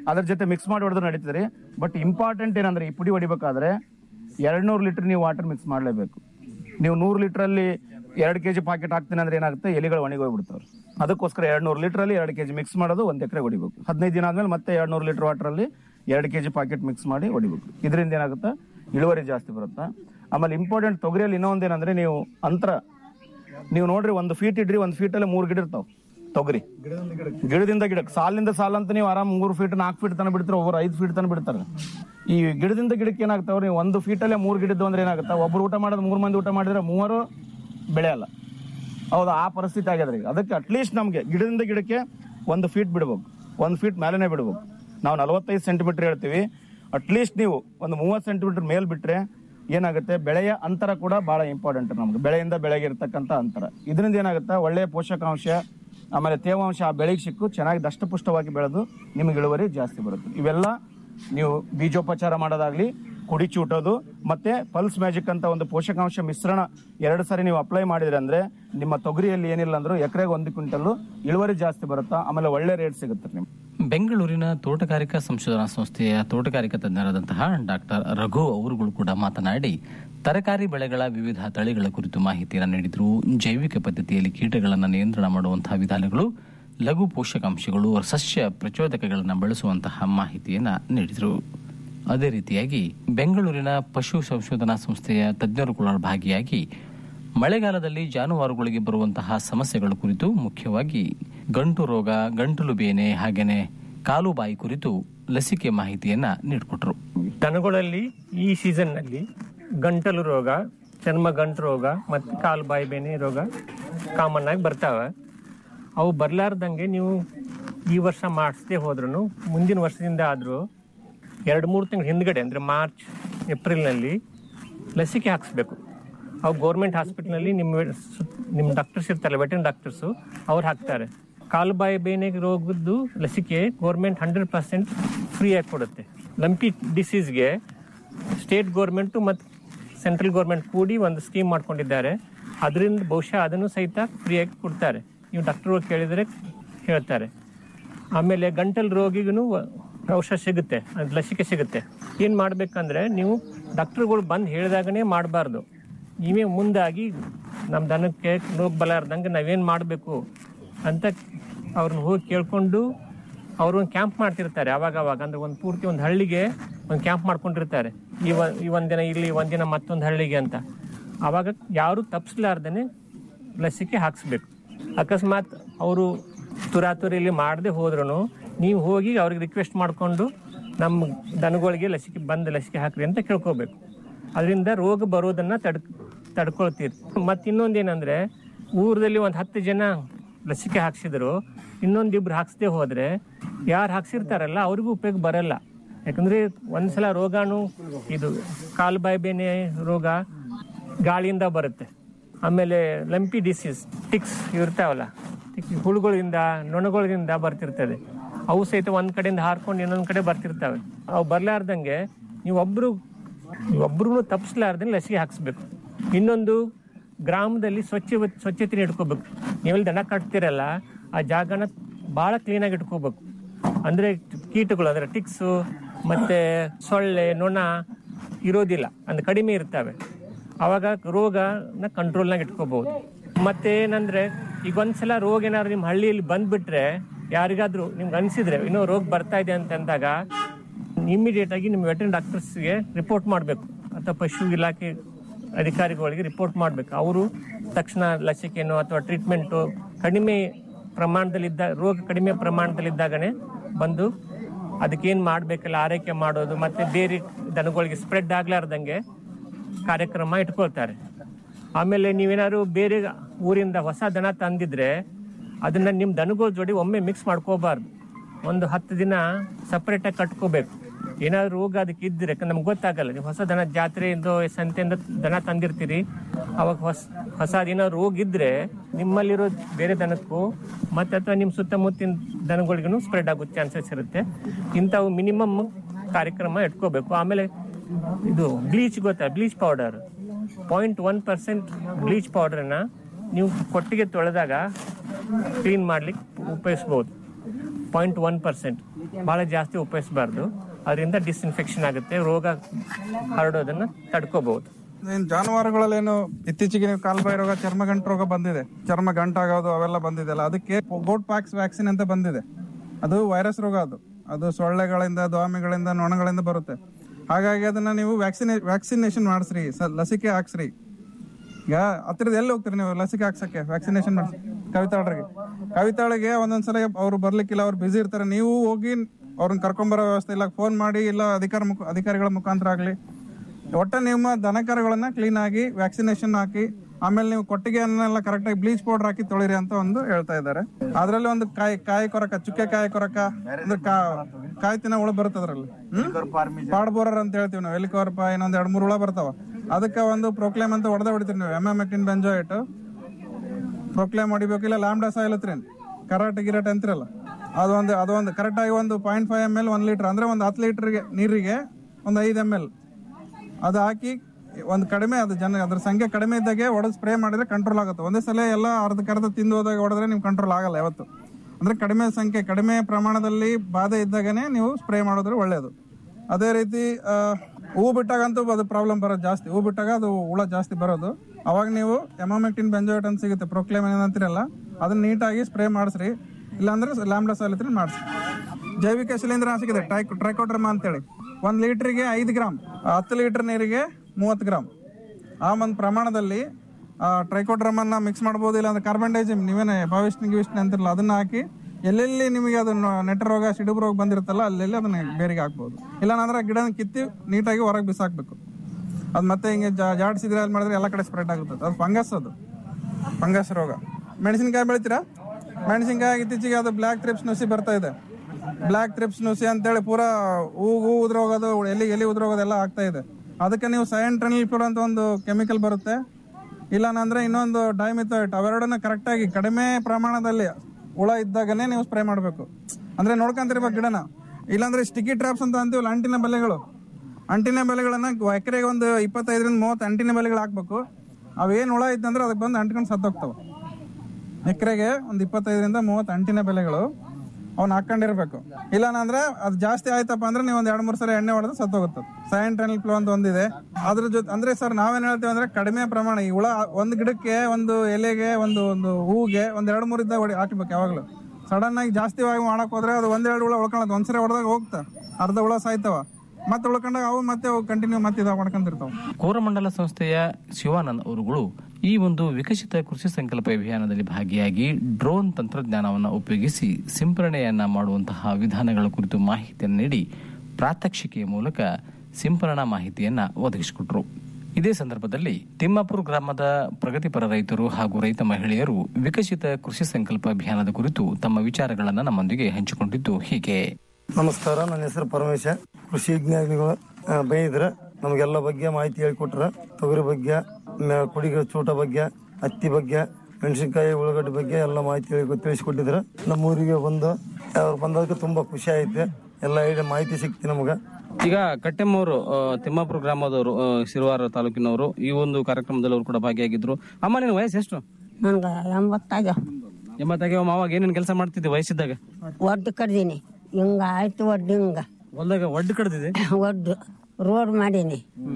ಅದ್ರ ಜೊತೆ ಮಿಕ್ಸ್ ಮಾಡಿ ಹೊಡೆದ್ರೆ ನಡೀತದೆ ಬಟ್ ಇಂಪಾರ್ಟೆಂಟ್ ಏನಂದ್ರೆ ಈ ಪುಡಿ ಹೊಡಿಬೇಕಾದ್ರೆ ಎರಡ್ ನೂರು ಲೀಟರ್ ನೀವು ವಾಟರ್ ಮಿಕ್ಸ್ ಮಾಡಲೇಬೇಕು ನೀವು ನೂರು ಲೀಟ್ರಲ್ಲಿ ಎರಡು ಕೆಜಿ ಪಾಕೆಟ್ ಹಾಕ್ತೀನಿ ಅಂದ್ರೆ ಏನಾಗುತ್ತೆ ಎಲಿಗಳು ಒಣಗೋಗ್ಬಿಡ್ತಾವ್ರೆ ಅದಕ್ಕೋಸ್ಕರ ಎರಡು ನೂರು ಲೀಟ್ರಲ್ಲಿ ಎರಡು ಕೆಜಿ ಮಿಕ್ಸ್ ಮಾಡೋದು ಒಂದು ಎಕರೆ ಹೊಡಿಬೇಕು ಹದಿನೈದು ದಿನ ಆದ್ಮೇಲೆ ಮತ್ತೆ ಎರಡು ನೂರು ಲೀಟರ್ ವಾಟರಲ್ಲಿ ಎರಡು ಕೆಜಿ ಪಾಕೆಟ್ ಮಿಕ್ಸ್ ಮಾಡಿ ಹೊಡಿಬೇಕು ಇದರಿಂದ ಏನಾಗುತ್ತೆ ಇಳುವರಿ ಜಾಸ್ತಿ ಬರುತ್ತೆ ಆಮೇಲೆ ಇಂಪಾರ್ಟೆಂಟ್ ತೊಗರಿಯಲ್ಲಿ ಇನ್ನೊಂದು ಏನಂದ್ರೆ ನೀವು ಅಂತರ ನೀವು ನೋಡ್ರಿ ಒಂದು ಫೀಟ್ ಇಡ್ರಿ ಒಂದು ಫೀಟಲ್ಲಿ ಮೂರು ಗಿಡ ಇರ್ತಾವ ತೊಗರಿ ಗಿಡದಿಂದ ಗಿಡಕ್ಕೆ ಸಾಲಿಂದ ಸಾಲ ಅಂತ ನೀವು ಆರಾಮ್ ಮೂರು ಫೀಟ್ ನಾಲ್ಕು ಫೀಟ್ ತನಕ ಬಿಡ್ತಾರೆ ಒಬ್ಬರು ಐದು ಫೀಟ್ ತನಕ ಬಿಡ್ತಾರೆ ಈ ಗಿಡದಿಂದ ಗಿಡಕ್ಕೆ ಏನಾಗ್ತಾವ್ರಿ ನೀವು ಒಂದು ಫೀಟಲ್ಲೇ ಮೂರು ಗಿಡದ್ದು ಅಂದ್ರೆ ಏನಾಗುತ್ತೆ ಒಬ್ರು ಊಟ ಮಾಡೋದು ಮೂರು ಮಂದಿ ಊಟ ಮಾಡಿದ್ರೆ ಮೂವರು ಬೆಳೆಯಲ್ಲ ಹೌದು ಆ ಪರಿಸ್ಥಿತಿ ಆಗ್ಯದ್ರಿ ಅದಕ್ಕೆ ಅಟ್ಲೀಸ್ಟ್ ನಮಗೆ ಗಿಡದಿಂದ ಗಿಡಕ್ಕೆ ಒಂದು ಫೀಟ್ ಬಿಡ್ಬೇಕು ಒಂದು ಫೀಟ್ ಮೇಲೆನೆ ಬಿಡ್ಬೇಕು ನಾವು ನಲವತ್ತೈದು ಸೆಂಟಿಮೀಟರ್ ಹೇಳ್ತೀವಿ ಅಟ್ಲೀಸ್ಟ್ ನೀವು ಒಂದು ಮೂವತ್ತು ಸೆಂಟಿಮೀಟರ್ ಮೇಲ್ ಬಿಟ್ರೆ ಏನಾಗುತ್ತೆ ಬೆಳೆಯ ಅಂತರ ಕೂಡ ಬಹಳ ಇಂಪಾರ್ಟೆಂಟ್ ನಮ್ಗೆ ಬೆಳೆಯಿಂದ ಬೆಳೆಗೆ ಇರ್ತಕ್ಕಂಥ ಅಂತರ ಇದರಿಂದ ಏನಾಗುತ್ತೆ ಒಳ್ಳೆಯ ಪೋಷಕಾಂಶ ಆಮೇಲೆ ತೇವಾಂಶ ಆ ಬೆಳೆಗೆ ಸಿಕ್ಕು ಚೆನ್ನಾಗಿ ದಷ್ಟಪುಷ್ಟವಾಗಿ ಬೆಳೆದು ನಿಮಗೆ ಇಳುವರಿ ಜಾಸ್ತಿ ಬರುತ್ತೆ ಇವೆಲ್ಲ ನೀವು ಬೀಜೋಪಚಾರ ಮಾಡೋದಾಗ್ಲಿ ಕುಡಿ ಚೂಟೋದು ಮತ್ತೆ ಪಲ್ಸ್ ಮ್ಯಾಜಿಕ್ ಅಂತ ಒಂದು ಪೋಷಕಾಂಶ ಮಿಶ್ರಣ ಎರಡು ಸಾರಿ ನೀವು ಅಪ್ಲೈ ಮಾಡಿದ್ರೆ ಅಂದ್ರೆ ನಿಮ್ಮ ತೊಗರಿಯಲ್ಲಿ ಏನಿಲ್ಲ ಅಂದ್ರೂ ಎಕರೆಗೆ ಒಂದು ಕ್ವಿಂಟಲ್ ಇಳುವರಿ ಜಾಸ್ತಿ ಬರುತ್ತಾ ಆಮೇಲೆ ಒಳ್ಳೆ ರೇಟ್ ಸಿಗುತ್ತೆ ನಿಮ್ಗೆ ಬೆಂಗಳೂರಿನ ತೋಟಗಾರಿಕಾ ಸಂಶೋಧನಾ ಸಂಸ್ಥೆಯ ತೋಟಗಾರಿಕಾ ತಜ್ಞರಾದಂತಹ ಡಾಕ್ಟರ್ ರಘು ಅವರುಗಳು ಕೂಡ ಮಾತನಾಡಿ ತರಕಾರಿ ಬೆಳೆಗಳ ವಿವಿಧ ತಳಿಗಳ ಕುರಿತು ಮಾಹಿತಿಯನ್ನು ನೀಡಿದ್ರು ಜೈವಿಕ ಪದ್ಧತಿಯಲ್ಲಿ ಕೀಟಗಳನ್ನು ನಿಯಂತ್ರಣ ಮಾಡುವಂತಹ ವಿಧಾನಗಳು ಲಘು ಪೋಷಕಾಂಶಗಳು ಸಸ್ಯ ಪ್ರಚೋದಕಗಳನ್ನು ಬಳಸುವಂತಹ ಮಾಹಿತಿಯನ್ನ ನೀಡಿದರು ಅದೇ ರೀತಿಯಾಗಿ ಬೆಂಗಳೂರಿನ ಪಶು ಸಂಶೋಧನಾ ಸಂಸ್ಥೆಯ ತಜ್ಞರು ಕೂಡ ಭಾಗಿಯಾಗಿ ಮಳೆಗಾಲದಲ್ಲಿ ಜಾನುವಾರುಗಳಿಗೆ ಬರುವಂತಹ ಸಮಸ್ಯೆಗಳ ಕುರಿತು ಮುಖ್ಯವಾಗಿ ಗಂಟು ರೋಗ ಗಂಟಲು ಬೇನೆ ಹಾಗೇನೆ ಕಾಲು ಬಾಯಿ ಕುರಿತು ಲಸಿಕೆ ಮಾಹಿತಿಯನ್ನ ನೀಡಿಕೊಟ್ರು ದನಗಳಲ್ಲಿ ಈ ಸೀಸನ್ ನಲ್ಲಿ ಗಂಟಲು ರೋಗ ಚರ್ಮ ಗಂಟು ರೋಗ ಮತ್ತು ಕಾಲು ಬಾಯಿ ಬೇನೆ ರೋಗ ಕಾಮನ್ ಆಗಿ ಬರ್ತಾವೆ ಅವು ಬರ್ಲಾರ್ದಂಗೆ ನೀವು ಈ ವರ್ಷ ಮಾಡಿಸದೆ ಹೋದ್ರೂ ಮುಂದಿನ ವರ್ಷದಿಂದ ಆದರೂ ಎರಡು ಮೂರು ತಿಂಗಳ ಹಿಂದ್ಗಡೆ ಅಂದರೆ ಮಾರ್ಚ್ ಏಪ್ರಿಲ್ನಲ್ಲಿ ಲಸಿಕೆ ಹಾಕಿಸ್ಬೇಕು ಅವು ಗೌರ್ಮೆಂಟ್ ಹಾಸ್ಪಿಟ್ಲ್ನಲ್ಲಿ ನಿಮ್ಮ ಸುತ್- ನಿಮ್ಮ ಡಾಕ್ಟರ್ಸ್ ಇರ್ತಾರೆ ವೆಟರ್ನ್ ಡಾಕ್ಟರ್ಸು ಅವ್ರು ಹಾಕ್ತಾರೆ ಕಾಲು ಬಾಯಿ ಬೇನೆ ರೋಗದ್ದು ಲಸಿಕೆ ಗೌರ್ಮೆಂಟ್ ಹಂಡ್ರೆಡ್ ಪರ್ಸೆಂಟ್ ಫ್ರೀಯಾಗಿ ಕೊಡುತ್ತೆ ಲಂಪಿ ಡಿಸೀಸ್ಗೆ ಸ್ಟೇಟ್ ಗೌರ್ಮೆಂಟು ಮತ್ತು ಸೆಂಟ್ರಲ್ ಗೌರ್ಮೆಂಟ್ ಕೂಡಿ ಒಂದು ಸ್ಕೀಮ್ ಮಾಡ್ಕೊಂಡಿದ್ದಾರೆ ಅದರಿಂದ ಬಹುಶಃ ಅದನ್ನು ಸಹಿತ ಫ್ರೀಯಾಗಿ ಕೊಡ್ತಾರೆ ನೀವು ಡಾಕ್ಟರ್ ಕೇಳಿದರೆ ಹೇಳ್ತಾರೆ ಆಮೇಲೆ ಗಂಟಲು ರೋಗಿಗೂ ಔಷಧ ಸಿಗುತ್ತೆ ಅದು ಲಸಿಕೆ ಸಿಗುತ್ತೆ ಏನು ಮಾಡಬೇಕಂದ್ರೆ ನೀವು ಡಾಕ್ಟರ್ಗಳು ಬಂದು ಹೇಳಿದಾಗನೇ ಮಾಡಬಾರ್ದು ನೀವೇ ಮುಂದಾಗಿ ನಮ್ಮ ದನಕ್ಕೆ ರೋಗ ಬಲಾರ್ದಂಗೆ ನಾವೇನು ಮಾಡಬೇಕು ಅಂತ ಅವ್ರನ್ನ ಹೋಗಿ ಕೇಳ್ಕೊಂಡು ಅವರು ಒಂದು ಕ್ಯಾಂಪ್ ಮಾಡ್ತಿರ್ತಾರೆ ಅವಾಗ ಅವಾಗ ಅಂದ್ರೆ ಒಂದು ಪೂರ್ತಿ ಒಂದು ಹಳ್ಳಿಗೆ ಒಂದು ಕ್ಯಾಂಪ್ ಮಾಡ್ಕೊಂಡಿರ್ತಾರೆ ಈ ಒ- ಈ ಒಂದಿನ ಇಲ್ಲಿ ಒಂದಿನ ಮತ್ತೊಂದು ಹಳ್ಳಿಗೆ ಅಂತ ಅವಾಗ ಯಾರು ತಪ್ಪಿಸ್ಲಾರ್ದೇ ಲಸಿಕೆ ಹಾಕಿಸ್ಬೇಕು ಅಕಸ್ಮಾತ್ ಅವರು ತುರಾತುರಿಯಲ್ಲಿ ಮಾಡದೆ ಹೋದ್ರೂ ನೀವು ಹೋಗಿ ಅವ್ರಿಗೆ ರಿಕ್ವೆಸ್ಟ್ ಮಾಡಿಕೊಂಡು ನಮ್ಮ ದನಗಳಿಗೆ ಲಸಿಕೆ ಬಂದ ಲಸಿಕೆ ಹಾಕ್ರಿ ಅಂತ ಕೇಳ್ಕೋಬೇಕು ಅದರಿಂದ ರೋಗ ಬರೋದನ್ನ ತಡ್ ತಡ್ಕೊಳ್ತೀರಿ ಮತ್ತು ಇನ್ನೊಂದೇನೆಂದರೆ ಊರಲ್ಲಿ ಒಂದು ಹತ್ತು ಜನ ಲಸಿಕೆ ಹಾಕ್ಸಿದ್ರು ಇನ್ನೊಂದಿಬ್ರು ಹಾಕ್ಸದೆ ಹೋದರೆ ಯಾರು ಹಾಕ್ಸಿರ್ತಾರಲ್ಲ ಅವ್ರಿಗೂ ಉಪಯೋಗ ಬರಲ್ಲ ಯಾಕಂದರೆ ಒಂದ್ಸಲ ರೋಗಾಣು ಇದು ಕಾಲು ಬಾಯಿ ಬೇನೆ ರೋಗ ಗಾಳಿಯಿಂದ ಬರುತ್ತೆ ಆಮೇಲೆ ಲಂಪಿ ಡಿಸೀಸ್ ಟಿಕ್ಸ್ ಇರ್ತಾವಲ್ಲ ಟಿಕ್ಸ್ ಹುಳುಗಳಿಂದ ನೊಣಗಳಿಂದ ಬರ್ತಿರ್ತದೆ ಅವು ಸಹಿತ ಒಂದು ಕಡೆಯಿಂದ ಹಾರ್ಕೊಂಡು ಇನ್ನೊಂದು ಕಡೆ ಬರ್ತಿರ್ತವೆ ಅವು ಬರಲಾರ್ದಂಗೆ ನೀವೊಬ್ಬರು ಒಬ್ಬರು ತಪ್ಪಿಸ್ಲಾರ್ದಂಗೆ ಲಸಿಕೆ ಹಾಕಿಸ್ಬೇಕು ಇನ್ನೊಂದು ಗ್ರಾಮದಲ್ಲಿ ಸ್ವಚ್ಛ ಸ್ವಚ್ಛತೆ ಇಟ್ಕೋಬೇಕು ನೀವೆಲ್ಲಿ ದನ ಕಟ್ತಿರಲ್ಲ ಆ ಜಾಗನ ಭಾಳ ಕ್ಲೀನಾಗಿ ಇಟ್ಕೋಬೇಕು ಅಂದರೆ ಕೀಟಗಳು ಅಂದರೆ ಟಿಕ್ಸು ಮತ್ತು ಸೊಳ್ಳೆ ನೊಣ ಇರೋದಿಲ್ಲ ಅಂದ್ರೆ ಕಡಿಮೆ ಇರ್ತವೆ ಆವಾಗ ರೋಗನ ಕಂಟ್ರೋಲ್ನಾಗ ಇಟ್ಕೋಬಹುದು ಮತ್ತೆ ಏನಂದ್ರೆ ಈಗ ಒಂದ್ಸಲ ರೋಗ ಏನಾದ್ರು ನಿಮ್ಮ ಹಳ್ಳಿಯಲ್ಲಿ ಬಂದ್ಬಿಟ್ರೆ ಯಾರಿಗಾದ್ರೂ ನಿಮ್ಗೆ ಅನ್ಸಿದ್ರೆ ಇನ್ನೂ ರೋಗ ಬರ್ತಾ ಇದೆ ಅಂತ ಅಂದಾಗ ಇಮಿಡಿಯೇಟ್ ಆಗಿ ನಿಮ್ಮ ವೆಟರ್ನ್ ಡಾಕ್ಟರ್ಸ್ಗೆ ರಿಪೋರ್ಟ್ ಮಾಡಬೇಕು ಅಥವಾ ಪಶು ಇಲಾಖೆ ಅಧಿಕಾರಿಗಳಿಗೆ ರಿಪೋರ್ಟ್ ಮಾಡಬೇಕು ಅವರು ತಕ್ಷಣ ಲಸಿಕೆನೋ ಅಥವಾ ಟ್ರೀಟ್ಮೆಂಟು ಕಡಿಮೆ ಪ್ರಮಾಣದಲ್ಲಿದ್ದ ರೋಗ ಕಡಿಮೆ ಪ್ರಮಾಣದಲ್ಲಿದ್ದಾಗನೇ ಬಂದು ಅದಕ್ಕೇನು ಮಾಡಬೇಕಲ್ಲ ಆರೈಕೆ ಮಾಡೋದು ಮತ್ತೆ ಬೇರೆ ದನಗಳಿಗೆ ಸ್ಪ್ರೆಡ್ ಆಗ್ಲಾರ್ದಂಗೆ ಕಾರ್ಯಕ್ರಮ ಇಟ್ಕೊಳ್ತಾರೆ ಆಮೇಲೆ ನೀವೇನಾದ್ರು ಬೇರೆ ಊರಿಂದ ಹೊಸ ದನ ತಂದಿದ್ರೆ ಅದನ್ನ ನಿಮ್ಮ ದನಗಳ ಜೋಡಿ ಒಮ್ಮೆ ಮಿಕ್ಸ್ ಮಾಡ್ಕೋಬಾರ್ದು ಒಂದು ಹತ್ತು ದಿನ ಸಪ್ರೇಟಾಗಿ ಕಟ್ಕೋಬೇಕು ಏನಾದ್ರು ರೋಗ ಅದಕ್ಕೆ ಇದ್ದರೆ ನಮ್ಗೆ ಗೊತ್ತಾಗಲ್ಲ ನೀವು ಹೊಸ ದನ ಜಾತ್ರೆಯಿಂದ ಸಂತೆಯಿಂದ ದನ ತಂದಿರ್ತೀರಿ ಅವಾಗ ಹೊಸ ಹೊಸ ಏನಾದ್ರು ರೋಗ ಇದ್ರೆ ನಿಮ್ಮಲ್ಲಿರೋ ಬೇರೆ ದನಕ್ಕೂ ಮತ್ತೆ ಅಥವಾ ನಿಮ್ಮ ಸುತ್ತಮುತ್ತಿನ ದನಗಳಿಗೂ ಸ್ಪ್ರೆಡ್ ಆಗೋ ಚಾನ್ಸಸ್ ಇರುತ್ತೆ ಇಂಥವು ಮಿನಿಮಮ್ ಕಾರ್ಯಕ್ರಮ ಇಟ್ಕೋಬೇಕು ಆಮೇಲೆ ಇದು ಬ್ಲೀಚ್ ಗೊತ್ತಾ bleach powder point one percent bleach ಪೌಡರ್ನ ನೀವು ಕೊಟ್ಟಿಗೆ ತೊಳೆದಾಗ ಕ್ಲೀನ್ ಮಾಡ್ಲಿಕ್ಕೆ ಉಪಯೋಗಿಸ್ಬೋದು ಪಾಯಿಂಟ್ ಒನ್ ಪರ್ಸೆಂಟ್ ಭಾಳ ಜಾಸ್ತಿ ಉಪಯೋಗಿಸಬಾರ್ದು ಅದರಿಂದ ಡಿಸ್ಇನ್ಫೆಕ್ಷನ್ ಆಗುತ್ತೆ ರೋಗ ಹರಡೋದನ್ನ ತಡ್ಕೋಬಹುದು ಏನ್ ಜಾನುವಾರುಗಳಲ್ಲೇನು ಇತ್ತೀಚೆಗೆ ನೀವು ಕಾಲ್ಬಾಯಿ ರೋಗ ಚರ್ಮ ಗಂಟು ರೋಗ ಬಂದಿದೆ ಚರ್ಮ ಗಂಟಾಗೋದು ಅವೆಲ್ಲ ಬಂದಿದೆಲ್ಲ ಅದಕ್ಕೆ ಗೋಟ್ ಪ್ಯಾಕ್ಸ್ ವ್ಯಾಕ್ಸಿನ್ ಅಂತ ಬಂದಿದೆ ಅದು ವೈರಸ್ ರೋಗ ಅದು ಅದು ಸೊಳ್ಳೆಗಳಿಂದ ದ್ವಾಮಿಗಳಿಂದ ನೊಣಗಳಿಂದ ಬರುತ್ತೆ ಹಾಗಾಗಿ ಅದನ್ನ ನೀವು ವ್ಯಾಕ್ಸಿನೇ ವ್ಯಾಕ್ಸಿನೇಷನ್ ಮಾಡಿಸ್ರಿ ಸ- ಲಸಿಕೆ ಹಾಕ್ಸ್ರಿ ಈಗ ಹತ್ತಿರದ ಎಲ್ಲಿ ಹೋಗ್ತೀರಿ ನೀವು ಲಸಿಕೆ ಹಾಕ್ಸಕ್ಕೆ ವ್ಯಾಕ್ಸಿನೇಷನ್ ಮಾಡಿಸಿ ಕವಿತಾಳ್ರಿಗೆ ಕವಿತಾಳಿಗೆ ಒಂದೊಂದ್ಸಲ ಅವ್ರು ಬರ್ಲಿಕ್ಕಿಲ್ಲ ಅವ್ರು ಬಿಸಿ ಇರ್ತಾರೆ ನೀವು ಹೋಗಿ ಅವ್ರನ್ನ ಕರ್ಕೊಂಬರೋ ವ್ಯವಸ್ಥೆ ಇಲ್ಲ ಫೋನ್ ಮಾಡಿ ಇಲ್ಲ ಅಧಿಕಾರ ಮುಖ ಅಧಿಕಾರಿಗಳ ಮುಖಾಂತರ ಆಗಲಿ ಒಟ್ಟ ನಿಮ್ಮ ದನಕರುಗಳನ್ನ ಕ್ಲೀನ್ ಆಗಿ ವ್ಯಾಕ್ಸಿನೇಷನ್ ಹಾಕಿ ಆಮೇಲೆ ನೀವು ಕೊಟ್ಟಿಗೆಯನ್ನೆಲ್ಲ ಕರೆಕ್ಟಾಗಿ ಬ್ಲೀಚ್ ಪೌಡರ್ ಹಾಕಿ ತೊಳಿರಿ ಅಂತ ಒಂದು ಹೇಳ್ತಾ ಇದ್ದಾರೆ ಅದರಲ್ಲಿ ಒಂದು ಕಾಯಿ ಕಾಯಿ ಕೊರಕ ಚುಕ್ಕೆ ಕಾಯಿ ಕೊರಕ ಅಂದ್ರೆ ಕಾ- ಕಾಯಿ ತಿನ್ನ ಹುಳ ಬರುತ್ತೆ ಅದ್ರಲ್ಲಿ ಪಾಡ್ಬೋರರ್ ಅಂತ ಹೇಳ್ತೀವಿ ನಾವು ಎಲಿಕೋರ್ಪ ಇನ್ನೊಂದ್ ಎರಡ್ ಮೂರು ಹುಳ ಬರ್ತಾವ ಅದಕ್ಕೆ ಒಂದು ಪ್ರೊಕ್ಲೇಮ್ ಅಂತ ಹೊಡೆದ ಹೊಡಿತೀರಿ ನೀವು emamectin benzoate Proclaim ಹೊಡಿಬೇಕು ಇಲ್ಲ ಲ್ಯಾಂಬ್ಡಾ ಸಾಯಿಲತ್ರೇನ್ ಕರಾಟೆ ಗಿರಾಟೆ ಅಂತಿರಲ್ಲ ಅದೊಂದು ಅದೊಂದು ಕರೆಕ್ಟ್ ಆಗಿ ಒಂದು ಪಾಯಿಂಟ್ ಫೈವ್ ಎಮ್ ಎಲ್ ಒಂದ್ ಲೀಟರ್ ಅಂದ್ರೆ ಒಂದು ಹತ್ತು ಲೀಟರ್ಗೆ ನೀರಿಗೆ ಒಂದು ಐದು ಎಮ್ ಎಲ್ ಅದು ಹಾಕಿ ಒಂದು ಕಡಿಮೆ ಅದು ಜನ ಅದ್ರ ಸಂಖ್ಯೆ ಕಡಿಮೆ ಇದ್ದಾಗೆ ಹೊಡೆದು ಸ್ಪ್ರೇ ಮಾಡಿದ್ರೆ ಕಂಟ್ರೋಲ್ ಆಗುತ್ತೆ ಒಂದೇ ಸಲ ಎಲ್ಲ ಅರ್ಧಕ್ಕರ್ಧ ತಿಂದು ಹೋದಾಗ ಹೊಡೆದ್ರೆ ನೀವು ಕಂಟ್ರೋಲ್ ಆಗಲ್ಲ ಯಾವತ್ತು ಅಂದ್ರೆ ಕಡಿಮೆ ಸಂಖ್ಯೆ ಕಡಿಮೆ ಪ್ರಮಾಣದಲ್ಲಿ ಬಾಧೆ ಇದ್ದಾಗನೇ ನೀವು ಸ್ಪ್ರೇ ಮಾಡಿದ್ರೆ ಒಳ್ಳೆಯದು ಅದೇ ರೀತಿ ಆ, ಹೂ ಬಿಟ್ಟಾಗಂತೂ ಅದು ಪ್ರಾಬ್ಲಮ್ ಬರೋದು ಜಾಸ್ತಿ ಹೂ ಬಿಟ್ಟಾಗ ಅದು ಹುಳ ಜಾಸ್ತಿ ಬರೋದು ಅವಾಗ ನೀವು ಎಮಾಮೆಕ್ಟಿನ್ ಬೆಂಜೋಯಿಟ್ ಅಂತ ಸಿಗುತ್ತೆ ಪ್ರೊಕ್ಲೇಮ್ ಏನಂತೀರಲ್ಲ ಅದನ್ನ ನೀಟಾಗಿ ಸ್ಪ್ರೇ ಮಾಡಿಸ್ರಿ ಇಲ್ಲಾಂದ್ರೆ ಲ್ಯಾಂಬ್ಡಾ ಸಾಲಿತ್ರಿ ಮಾಡಿಸ್ರಿ ಜೈವಿಕ ಶಿಲೀಂಧ್ರನಾಶಕ ಇದೆ ಟ್ರೈ ಟ್ರೈಕೋಡ್ರಮಾ ಅಂತೇಳಿ ಒಂದ್ ಲೀಟರ್ಗೆ ಐದು ಗ್ರಾಮ್ ಹತ್ತು ಲೀಟರ್ ನೀರಿಗೆ ಮೂವತ್ತು ಗ್ರಾಮ್ ಆ ಒಂದು ಪ್ರಮಾಣದಲ್ಲಿ ಟ್ರೈಕೋಡ್ರಮನ್ನ ಮಿಕ್ಸ್ ಮಾಡ್ಬೋದು ಇಲ್ಲ ಅಂದ್ರೆ ಕಾರ್ಬನ್ ಡೈಜಿಮ್ ನೀವೇನೆ ಭವಿಷ್ಯ ಗಿವಿಷ್ಣ ಅಂತಿರಲ್ಲ ಅದನ್ನ ಹಾಕಿ ಎಲ್ಲೆಲ್ಲಿ ನಿಮಗೆ ಅದನ್ನ ನೆಟ್ಟ ರೋಗ ಸಿಡುಬು ರೋಗ ಬಂದಿರುತ್ತಲ್ಲ ಅಲ್ಲೆಲ್ಲಿ ಅದನ್ನ ಬೇರಿಗೆ ಹಾಕ್ಬೋದು ಇಲ್ಲ ಅಂದ್ರೆ ಗಿಡನ ಕಿತ್ತಿ ನೀಟಾಗಿ ಹೊರಗೆ ಬಿಸಾಕ್ಬೇಕು ಅದು ಮತ್ತೆ ಹಿಂಗೆ ಜಾ- ಜಾಡ್ಸಿದ್ರೆ ಅಲ್ಲಿ ಮಾಡಿದ್ರೆ ಎಲ್ಲ ಕಡೆ ಸ್ಪ್ರೆಡ್ ಆಗುತ್ತೆ ಅದು ಫಂಗಸ್ ಅದು ಫಂಗಸ್ ರೋಗ ಮೆಣಸಿನಕಾಯಿ ಬೆಳಿತೀರಾ ಮೆಣಸಿನಕಾಯಿ ಇತ್ತೀಚೆಗೆ ಅದು ಬ್ಲ್ಯಾಕ್ ಟ್ರಿಪ್ಸ್ ನುಸಿ ಬರ್ತಾ ಇದೆ ಬ್ಲ್ಯಾಕ್ ಟ್ರಿಪ್ಸ್ ನುಸಿ ಅಂತೇಳಿ ಪೂರಾ ಹೂ ಹೂ ಉದ್ರೋಗೋದು ಎಲ್ಲಿ ಎಲ್ಲಿ ಉದ್ರೋಗೋದು ಎಲ್ಲ ಆಗ್ತಾ ಇದೆ ಅದಕ್ಕೆ ನೀವು ಸೈಂಟ್ರನಿಲ್ಪುರ್ ಅಂತ ಒಂದು ಕೆಮಿಕಲ್ ಬರುತ್ತೆ ಇಲ್ಲ ಅಂದ್ರೆ ಇನ್ನೊಂದು ಡೈಮಿಥೋಯಿಟ್ ಅವೆರಡನ್ನ ಕರೆಕ್ಟಾಗಿ ಕಡಿಮೆ ಪ್ರಮಾಣದಲ್ಲಿ ಹುಳ ಇದ್ದಾಗನೇ ನೀವು ಸ್ಪ್ರೇ ಮಾಡಬೇಕು ಅಂದ್ರೆ ನೋಡ್ಕೊಂತಿರ್ಬೇಕು ಗಿಡನ ಇಲ್ಲಾಂದ್ರೆ ಸ್ಟಿಕ್ಕಿ ಟ್ರಾಪ್ಸ್ ಅಂತ ಅಂತೀವಲ್ಲ ಅಂಟಿನ ಬಲೆಗಳು ಅಂಟಿನ ಬೆಲೆಗಳನ್ನ ಎಕರೆಗೆ ಒಂದು ಇಪ್ಪತ್ತೈದರಿಂದ ಮೂವತ್ತು ಅಂಟಿನ ಬೆಲೆಗಳು ಹಾಕ್ಬೇಕು ಅವೇನು ಹುಳ ಇತ್ತಂದ್ರೆ ಅದಕ್ಕೆ ಬಂದು ಅಂಟ್ಕೊಂಡು ಸತ್ತೋಗ್ತಾವ ಎಕರೆಗೆ ಒಂದು ಇಪ್ಪತ್ತೈದರಿಂದ ಮೂವತ್ತು ಅಂಟಿನ ಬೆಲೆಗಳು ಅವ್ನ ಹಾಕೊಂಡಿರ್ಬೇಕು ಇಲ್ಲ ಅಂದ್ರೆ ಅದು ಜಾಸ್ತಿ ಆಯ್ತಪ್ಪ ಅಂದ್ರೆ ನೀವು ಒಂದ್ ಎರಡ್ ಮೂರ್ ಸಲ ಎಣ್ಣೆ ಹೊಡೆದು ಸತ್ತೋಗುತ್ತೆ ಸೈಂಟ್ರನಲ್ ಫ್ಲೋ ಅಂತ ಒಂದಿದೆ ಅದ್ರ ಜೊತೆ ಅಂದ್ರೆ ಸರ್ ನಾವೇನ್ ಹೇಳ್ತೀವಿ ಅಂದ್ರೆ ಕಡಿಮೆ ಪ್ರಮಾಣ ಈ ಹುಳ ಒಂದು ಗಿಡಕ್ಕೆ ಒಂದು ಎಲೆಗೆ ಒಂದು ಒಂದು ಹೂಗೆ ಒಂದ್ ಎರಡ್ ಮೂರ್ ಇದ್ದಾಗ ಹೊಡಿ ಹಾಕ್ಬೇಕು ಯಾವಾಗ್ಲೂ ಸಡನ್ ಆಗಿ ಜಾಸ್ತಿ ಆಗಿ ಮಾಡಕ್ ಹೋದ್ರೆ ಅದು ಒಂದೆರಡು ಹುಳ ಉಳ್ಕೊಳ್ಳೋದು ಒಂದ್ಸರಿ ಹೊಡೆದಾಗ ಹೋಗ್ತಾ ಅರ್ಧ ಹುಳ ಸಾಯ್ತಾವ ಮತ್ತೆ ಉಳ್ಕೊಂಡಾಗ ಅವು ಮತ್ತೆ ಕಂಟಿನ್ಯೂ ಮತ್ತೆ ಇದಾಗ ಮಾಡ್ಕೊಂತಿರ್ತಾವ ಕೋರಮಂಡಲ ಸಂಸ್ಥೆಯ ಶಿವಾನಂದ್ ಅವರುಗಳು ಈ ಒಂದು ವಿಕಸಿತ ಕೃಷಿ ಸಂಕಲ್ಪ ಅಭಿಯಾನದಲ್ಲಿ ಭಾಗಿಯಾಗಿ ಡ್ರೋನ್ ತಂತ್ರಜ್ಞಾನವನ್ನು ಉಪಯೋಗಿಸಿ ಸಿಂಪರಣೆಯನ್ನ ಮಾಡುವಂತಹ ವಿಧಾನಗಳ ಕುರಿತು ಮಾಹಿತಿಯನ್ನು ನೀಡಿ ಪ್ರಾತ್ಯಕ್ಷಿಕೆಯ ಮೂಲಕ ಸಿಂಪರಣಾ ಮಾಹಿತಿಯನ್ನ ಒದಗಿಸಿಕೊಟ್ರು ಇದೇ ಸಂದರ್ಭದಲ್ಲಿ ತಿಮ್ಮಾಪುರ ಗ್ರಾಮದ ಪ್ರಗತಿಪರ ರೈತರು ಹಾಗೂ ರೈತ ಮಹಿಳೆಯರು ವಿಕಸಿತ ಕೃಷಿ ಸಂಕಲ್ಪ ಅಭಿಯಾನದ ಕುರಿತು ತಮ್ಮ ವಿಚಾರಗಳನ್ನು ನಮ್ಮೊಂದಿಗೆ ಹಂಚಿಕೊಂಡಿದ್ದು ಹೀಗೆ ನಮಸ್ಕಾರ ನನ್ನ ಹೆಸರು ಪರಮೇಶ ಕೃಷಿ ವಿಜ್ಞಾನಿಗಳು ಆ, ಬೈದ್ರ ನಮಗೆಲ್ಲ ಬಗ್ಗೆ ಮಾಹಿತಿ ಹೇಳಿಕೊಟ್ರ ತೊಗರಿ ಬಗ್ಗೆ ಮ- ಕುಡಿಗಳ ಚೂಟ ಬಗ್ಗೆ ಹತ್ತಿ ಬಗ್ಗೆ ಮೆಣಸಿನಕಾಯಿ ಉಳ್ಳಾಗಡ್ಡಿ ಬಗ್ಗೆ ಎಲ್ಲ ಮಾಹಿತಿ ಹೇಳಿ ತಿಳಿಸಿಕೊಟ್ಟಿದ್ರು ನಮ್ಮ ಊರಿಗೆ ಬಂದು ಅವ್ರು ಬಂದದಕ್ಕೆ ತುಂಬಾ ಖುಷಿ ಐತೆ ಎಲ್ಲ ಐಡಿಯಾ ಮಾಹಿತಿ ಸಿಕ್ತಿ ನಮಗ ಈಗ ಕಟ್ಟೆಮ್ಮವರು ತಿಮ್ಮಾಪುರ ಗ್ರಾಮದವರು ಆ, ಸಿರುವಾರ ತಾಲೂಕಿನವರು ಈ ಒಂದು ಕಾರ್ಯಕ್ರಮದಲ್ಲಿ ಅವರು ಕೂಡ ಭಾಗಿಯಾಗಿದ್ರು ಅಮ್ಮ ನಿನ್ನ ವಯಸ್ಸು ಎಷ್ಟು ನಂಗೆ ಎಂಬತ್ತಾಗ ಎಂಬತ್ತಾಗ ಅವಾಗ ಏನೇನು ಕೆಲಸ ಮಾಡ್ತಿದ್ದೆ ವಯಸ್ಸಿದ್ದಾಗ ಒಡ್ಡು ಕಡ್ದೀನಿ ಹಿಂಗ ಆಯ್ತು ಒಡ್ಡು ಹಿಂಗ ಹೊಲ್ದಾಗ ಒಡ್ಡು ಕಡ್ದಿದೆ ಒಡ್ಡು ರೋಡ್ ಮಾಡೀನಿ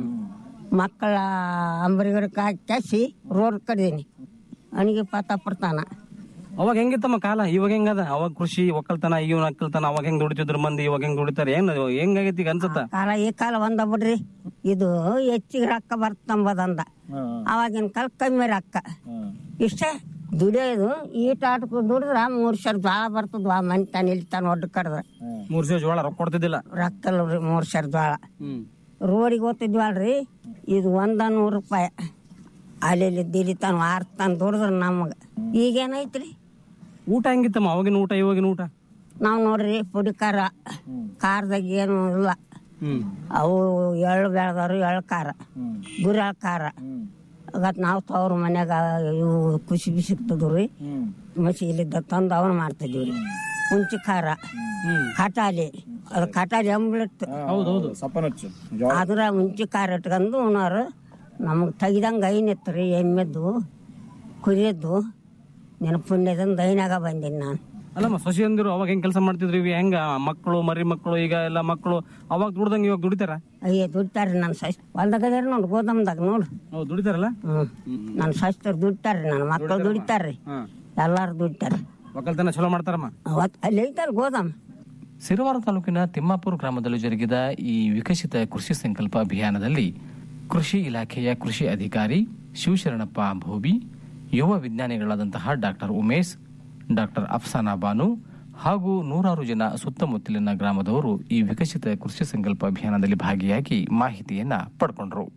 ಮಕ್ಕಳ ಅಂಬರಿಗರಕ್ಕೆ ಹಾಕಿ ರೋಡ್ ಕಡ್ದೀನಿ ಅವನಿಗೆ ಪಾತ ಪಡ್ತಾನ ಅವಾಗ ಹೆಂಗಿತ್ತಮ್ಮ ಕಾಲ ಇವಾಗ ಹೆಂಗದ ಅವಾಗ ಕೃಷಿ ಒಕ್ಕಲ್ತನ ಇವನ್ ಒಕ್ಕಲ್ತನ ಅವಾಗ ಹೆಂಗ್ ದುಡಿತಿದ್ರು ಮಂದಿ ಇವಾಗ ಹೆಂಗ್ ದುಡಿತಾರೆ ಏನ್ ಹೆಂಗಾಗೈತಿ ಈಗ ಅನ್ಸತ್ತ ಕಾಲ ಈ ಕಾಲ ಒಂದ ಬಿಡ್ರಿ ಇದು ಹೆಚ್ಚಿಗೆ ರೊಕ್ಕ ಬರ್ತಂಬದಂದ ಅವಾಗಿನ ಕಾಲ ಕಮ್ಮಿ ರೊಕ್ಕ ಇಷ್ಟೇ ದುಡಿಯೋದು ಈಟ ಆಟಕ್ಕೆ ದುಡಿದ್ರ ಮೂರ್ ಸಾವಿರ ಜ್ವಾಳ ಬರ್ತದ ಆ ಮನೆ ತಾನ ಇಲ್ಲಿ ತಾನ ಒಡ್ಡು ಕಡ್ದ್ರ ಮೂರ್ ಸಾವಿರ ಜೋಳ ರೊಕ್ಕ ಕೊಡ್ತಿದ್ದಿಲ್ಲ ರೊಕ್ಕ ಇಲ್ಲವ್ರಿ ಮೂರ್ ಸಾವಿರ ಜ್ವಾಳ ಹ್ಮ್ ರೋಡಿಗೆ ಓದ್ತಿದ್ವಲ್ರಿ ಇದು ಒಂದ ನೂರು ರೂಪಾಯಿ ಅಲ್ಲಿ ದಿಲಿ ತಾನು ಆರ್ ತಾನು ದುಡಿದ್ರ ನಮಗೆ ಈಗೇನೈತ್ರಿ ಊಟ ಹೆಂಗಿತ್ತಮ್ಮ ಅವಾಗಿನ ಊಟ ಇವಾಗಿನ ಊಟ ನಾವು ನೋಡ್ರಿ ಪುಡಿ ಖಾರ ಖಾರದಾಗ ಏನು ಇಲ್ಲ ಹ್ಮ್ ಅವು ಎಳ್ಳು ಬೆಳೆದವ್ರು ಎಳ್ಳು ಖಾರ ಗುರ ಖಾರ ಅವತ್ತು ನಾವು ತವ್ರ ಮನ್ಯಾಗ ಇವು ಖುಷಿ ಬಿ ಸಿಗ್ತದ್ವು ರೀ ಮಸೀಲಿದ್ದ ತಂದು ಅವನು ಮಾಡ್ತಿದ್ವಿ ರೀ ಹುಂಚಿ ಖಾರ ಕಟಾಲಿ ಅದು ಕಟಾಲಿ ಎಂಬ್ಲಿತ್ತು ಹೌದೌದು ಸಪ್ಪನಚ್ಚು ಅದ್ರ ಮುಂಚೆ ಖಾರ ಇಟ್ಕೊಂಡು ಉಣೋರು ನಮಗೆ ತೆಗಿದಂಗೆ ಐನಿತ್ತು ರೀ ಎಮ್ಮೆದ್ದು ಕುರಿಯದ್ದು ನಿನ್ನ ಪುಣ್ಯದಿಂದ ಐನಾಗ ಬಂದೀನಿ ನಾನು ಅಲ್ಲಮ್ಮ ಸೊಸೆಯಂದಿರು ಅವಾಗ ಹೆಂಗ್ ಕೆಲಸ ಮಾಡ್ತಿದ್ರಿ ಈಗ ಹೆಂಗ ಮಕ್ಕಳು ಮರಿ ಮಕ್ಕಳು ಈಗ ಎಲ್ಲ ಮಕ್ಕಳು ಅವಾಗ ದುಡ್ದಂಗ ಇವಾಗ ದುಡಿತಾರ ಅಯ್ಯ ದುಡ್ತಾರೆ ನನ್ನ ಸಸ್ ಹೊಲ್ದಾಗ ನೋಡು ಗೋದಾಮ್ದಾಗ ನೋಡು ಹೌದು ದುಡಿತಾರಲ್ಲ ಹ್ಮ್ ನನ್ನ ಸಸ್ತರು ದುಡ್ತಾರೆ ನನ್ನ ಮಕ್ಕಳು ದುಡಿತಾರ್ರಿ ಎಲ್ಲಾರು ದುಡ್ತಾರೆ ಒಕ್ಕಲ್ತನ ಚಲೋ ಮಾಡ್ತಾರಮ್ಮ ಅವತ್ ಅಲ್ಲಿ ಐತಲ್ಲ ಗೋದಾಮ್ ಸಿರವಾರ ತಾಲೂಕಿನ ತಿಮ್ಮಾಪುರ ಗ್ರಾಮದಲ್ಲಿ ಜರುಗಿದ ಈ ವಿಕಸಿತ ಕೃಷಿ ಸಂಕಲ್ಪ ಅಭಿಯಾನದಲ್ಲಿ ಕೃಷಿ ಇಲಾಖೆಯ ಕೃಷಿ ಅಧಿಕಾರಿ ಶಿವಶರಣಪ್ಪ ಭೋಬಿ ಯುವ ವಿಜ್ಞಾನಿಗಳಾದಂತಹ ಡಾಕ್ಟರ್ ಉಮೇಶ್ ಡಾಕ್ಟರ್ ಅಫ್ಸಾನಾ ಬಾನು ಹಾಗೂ ನೂರಾರು ಜನ ಸುತ್ತಮುತ್ತಲಿನ ಗ್ರಾಮದವರು ಈ ವಿಕಸಿತ ಕೃಷಿ ಸಂಕಲ್ಪ ಅಭಿಯಾನದಲ್ಲಿ ಭಾಗಿಯಾಗಿ ಮಾಹಿತಿಯನ್ನ ಪಡ್ಕೊಂಡ್ರು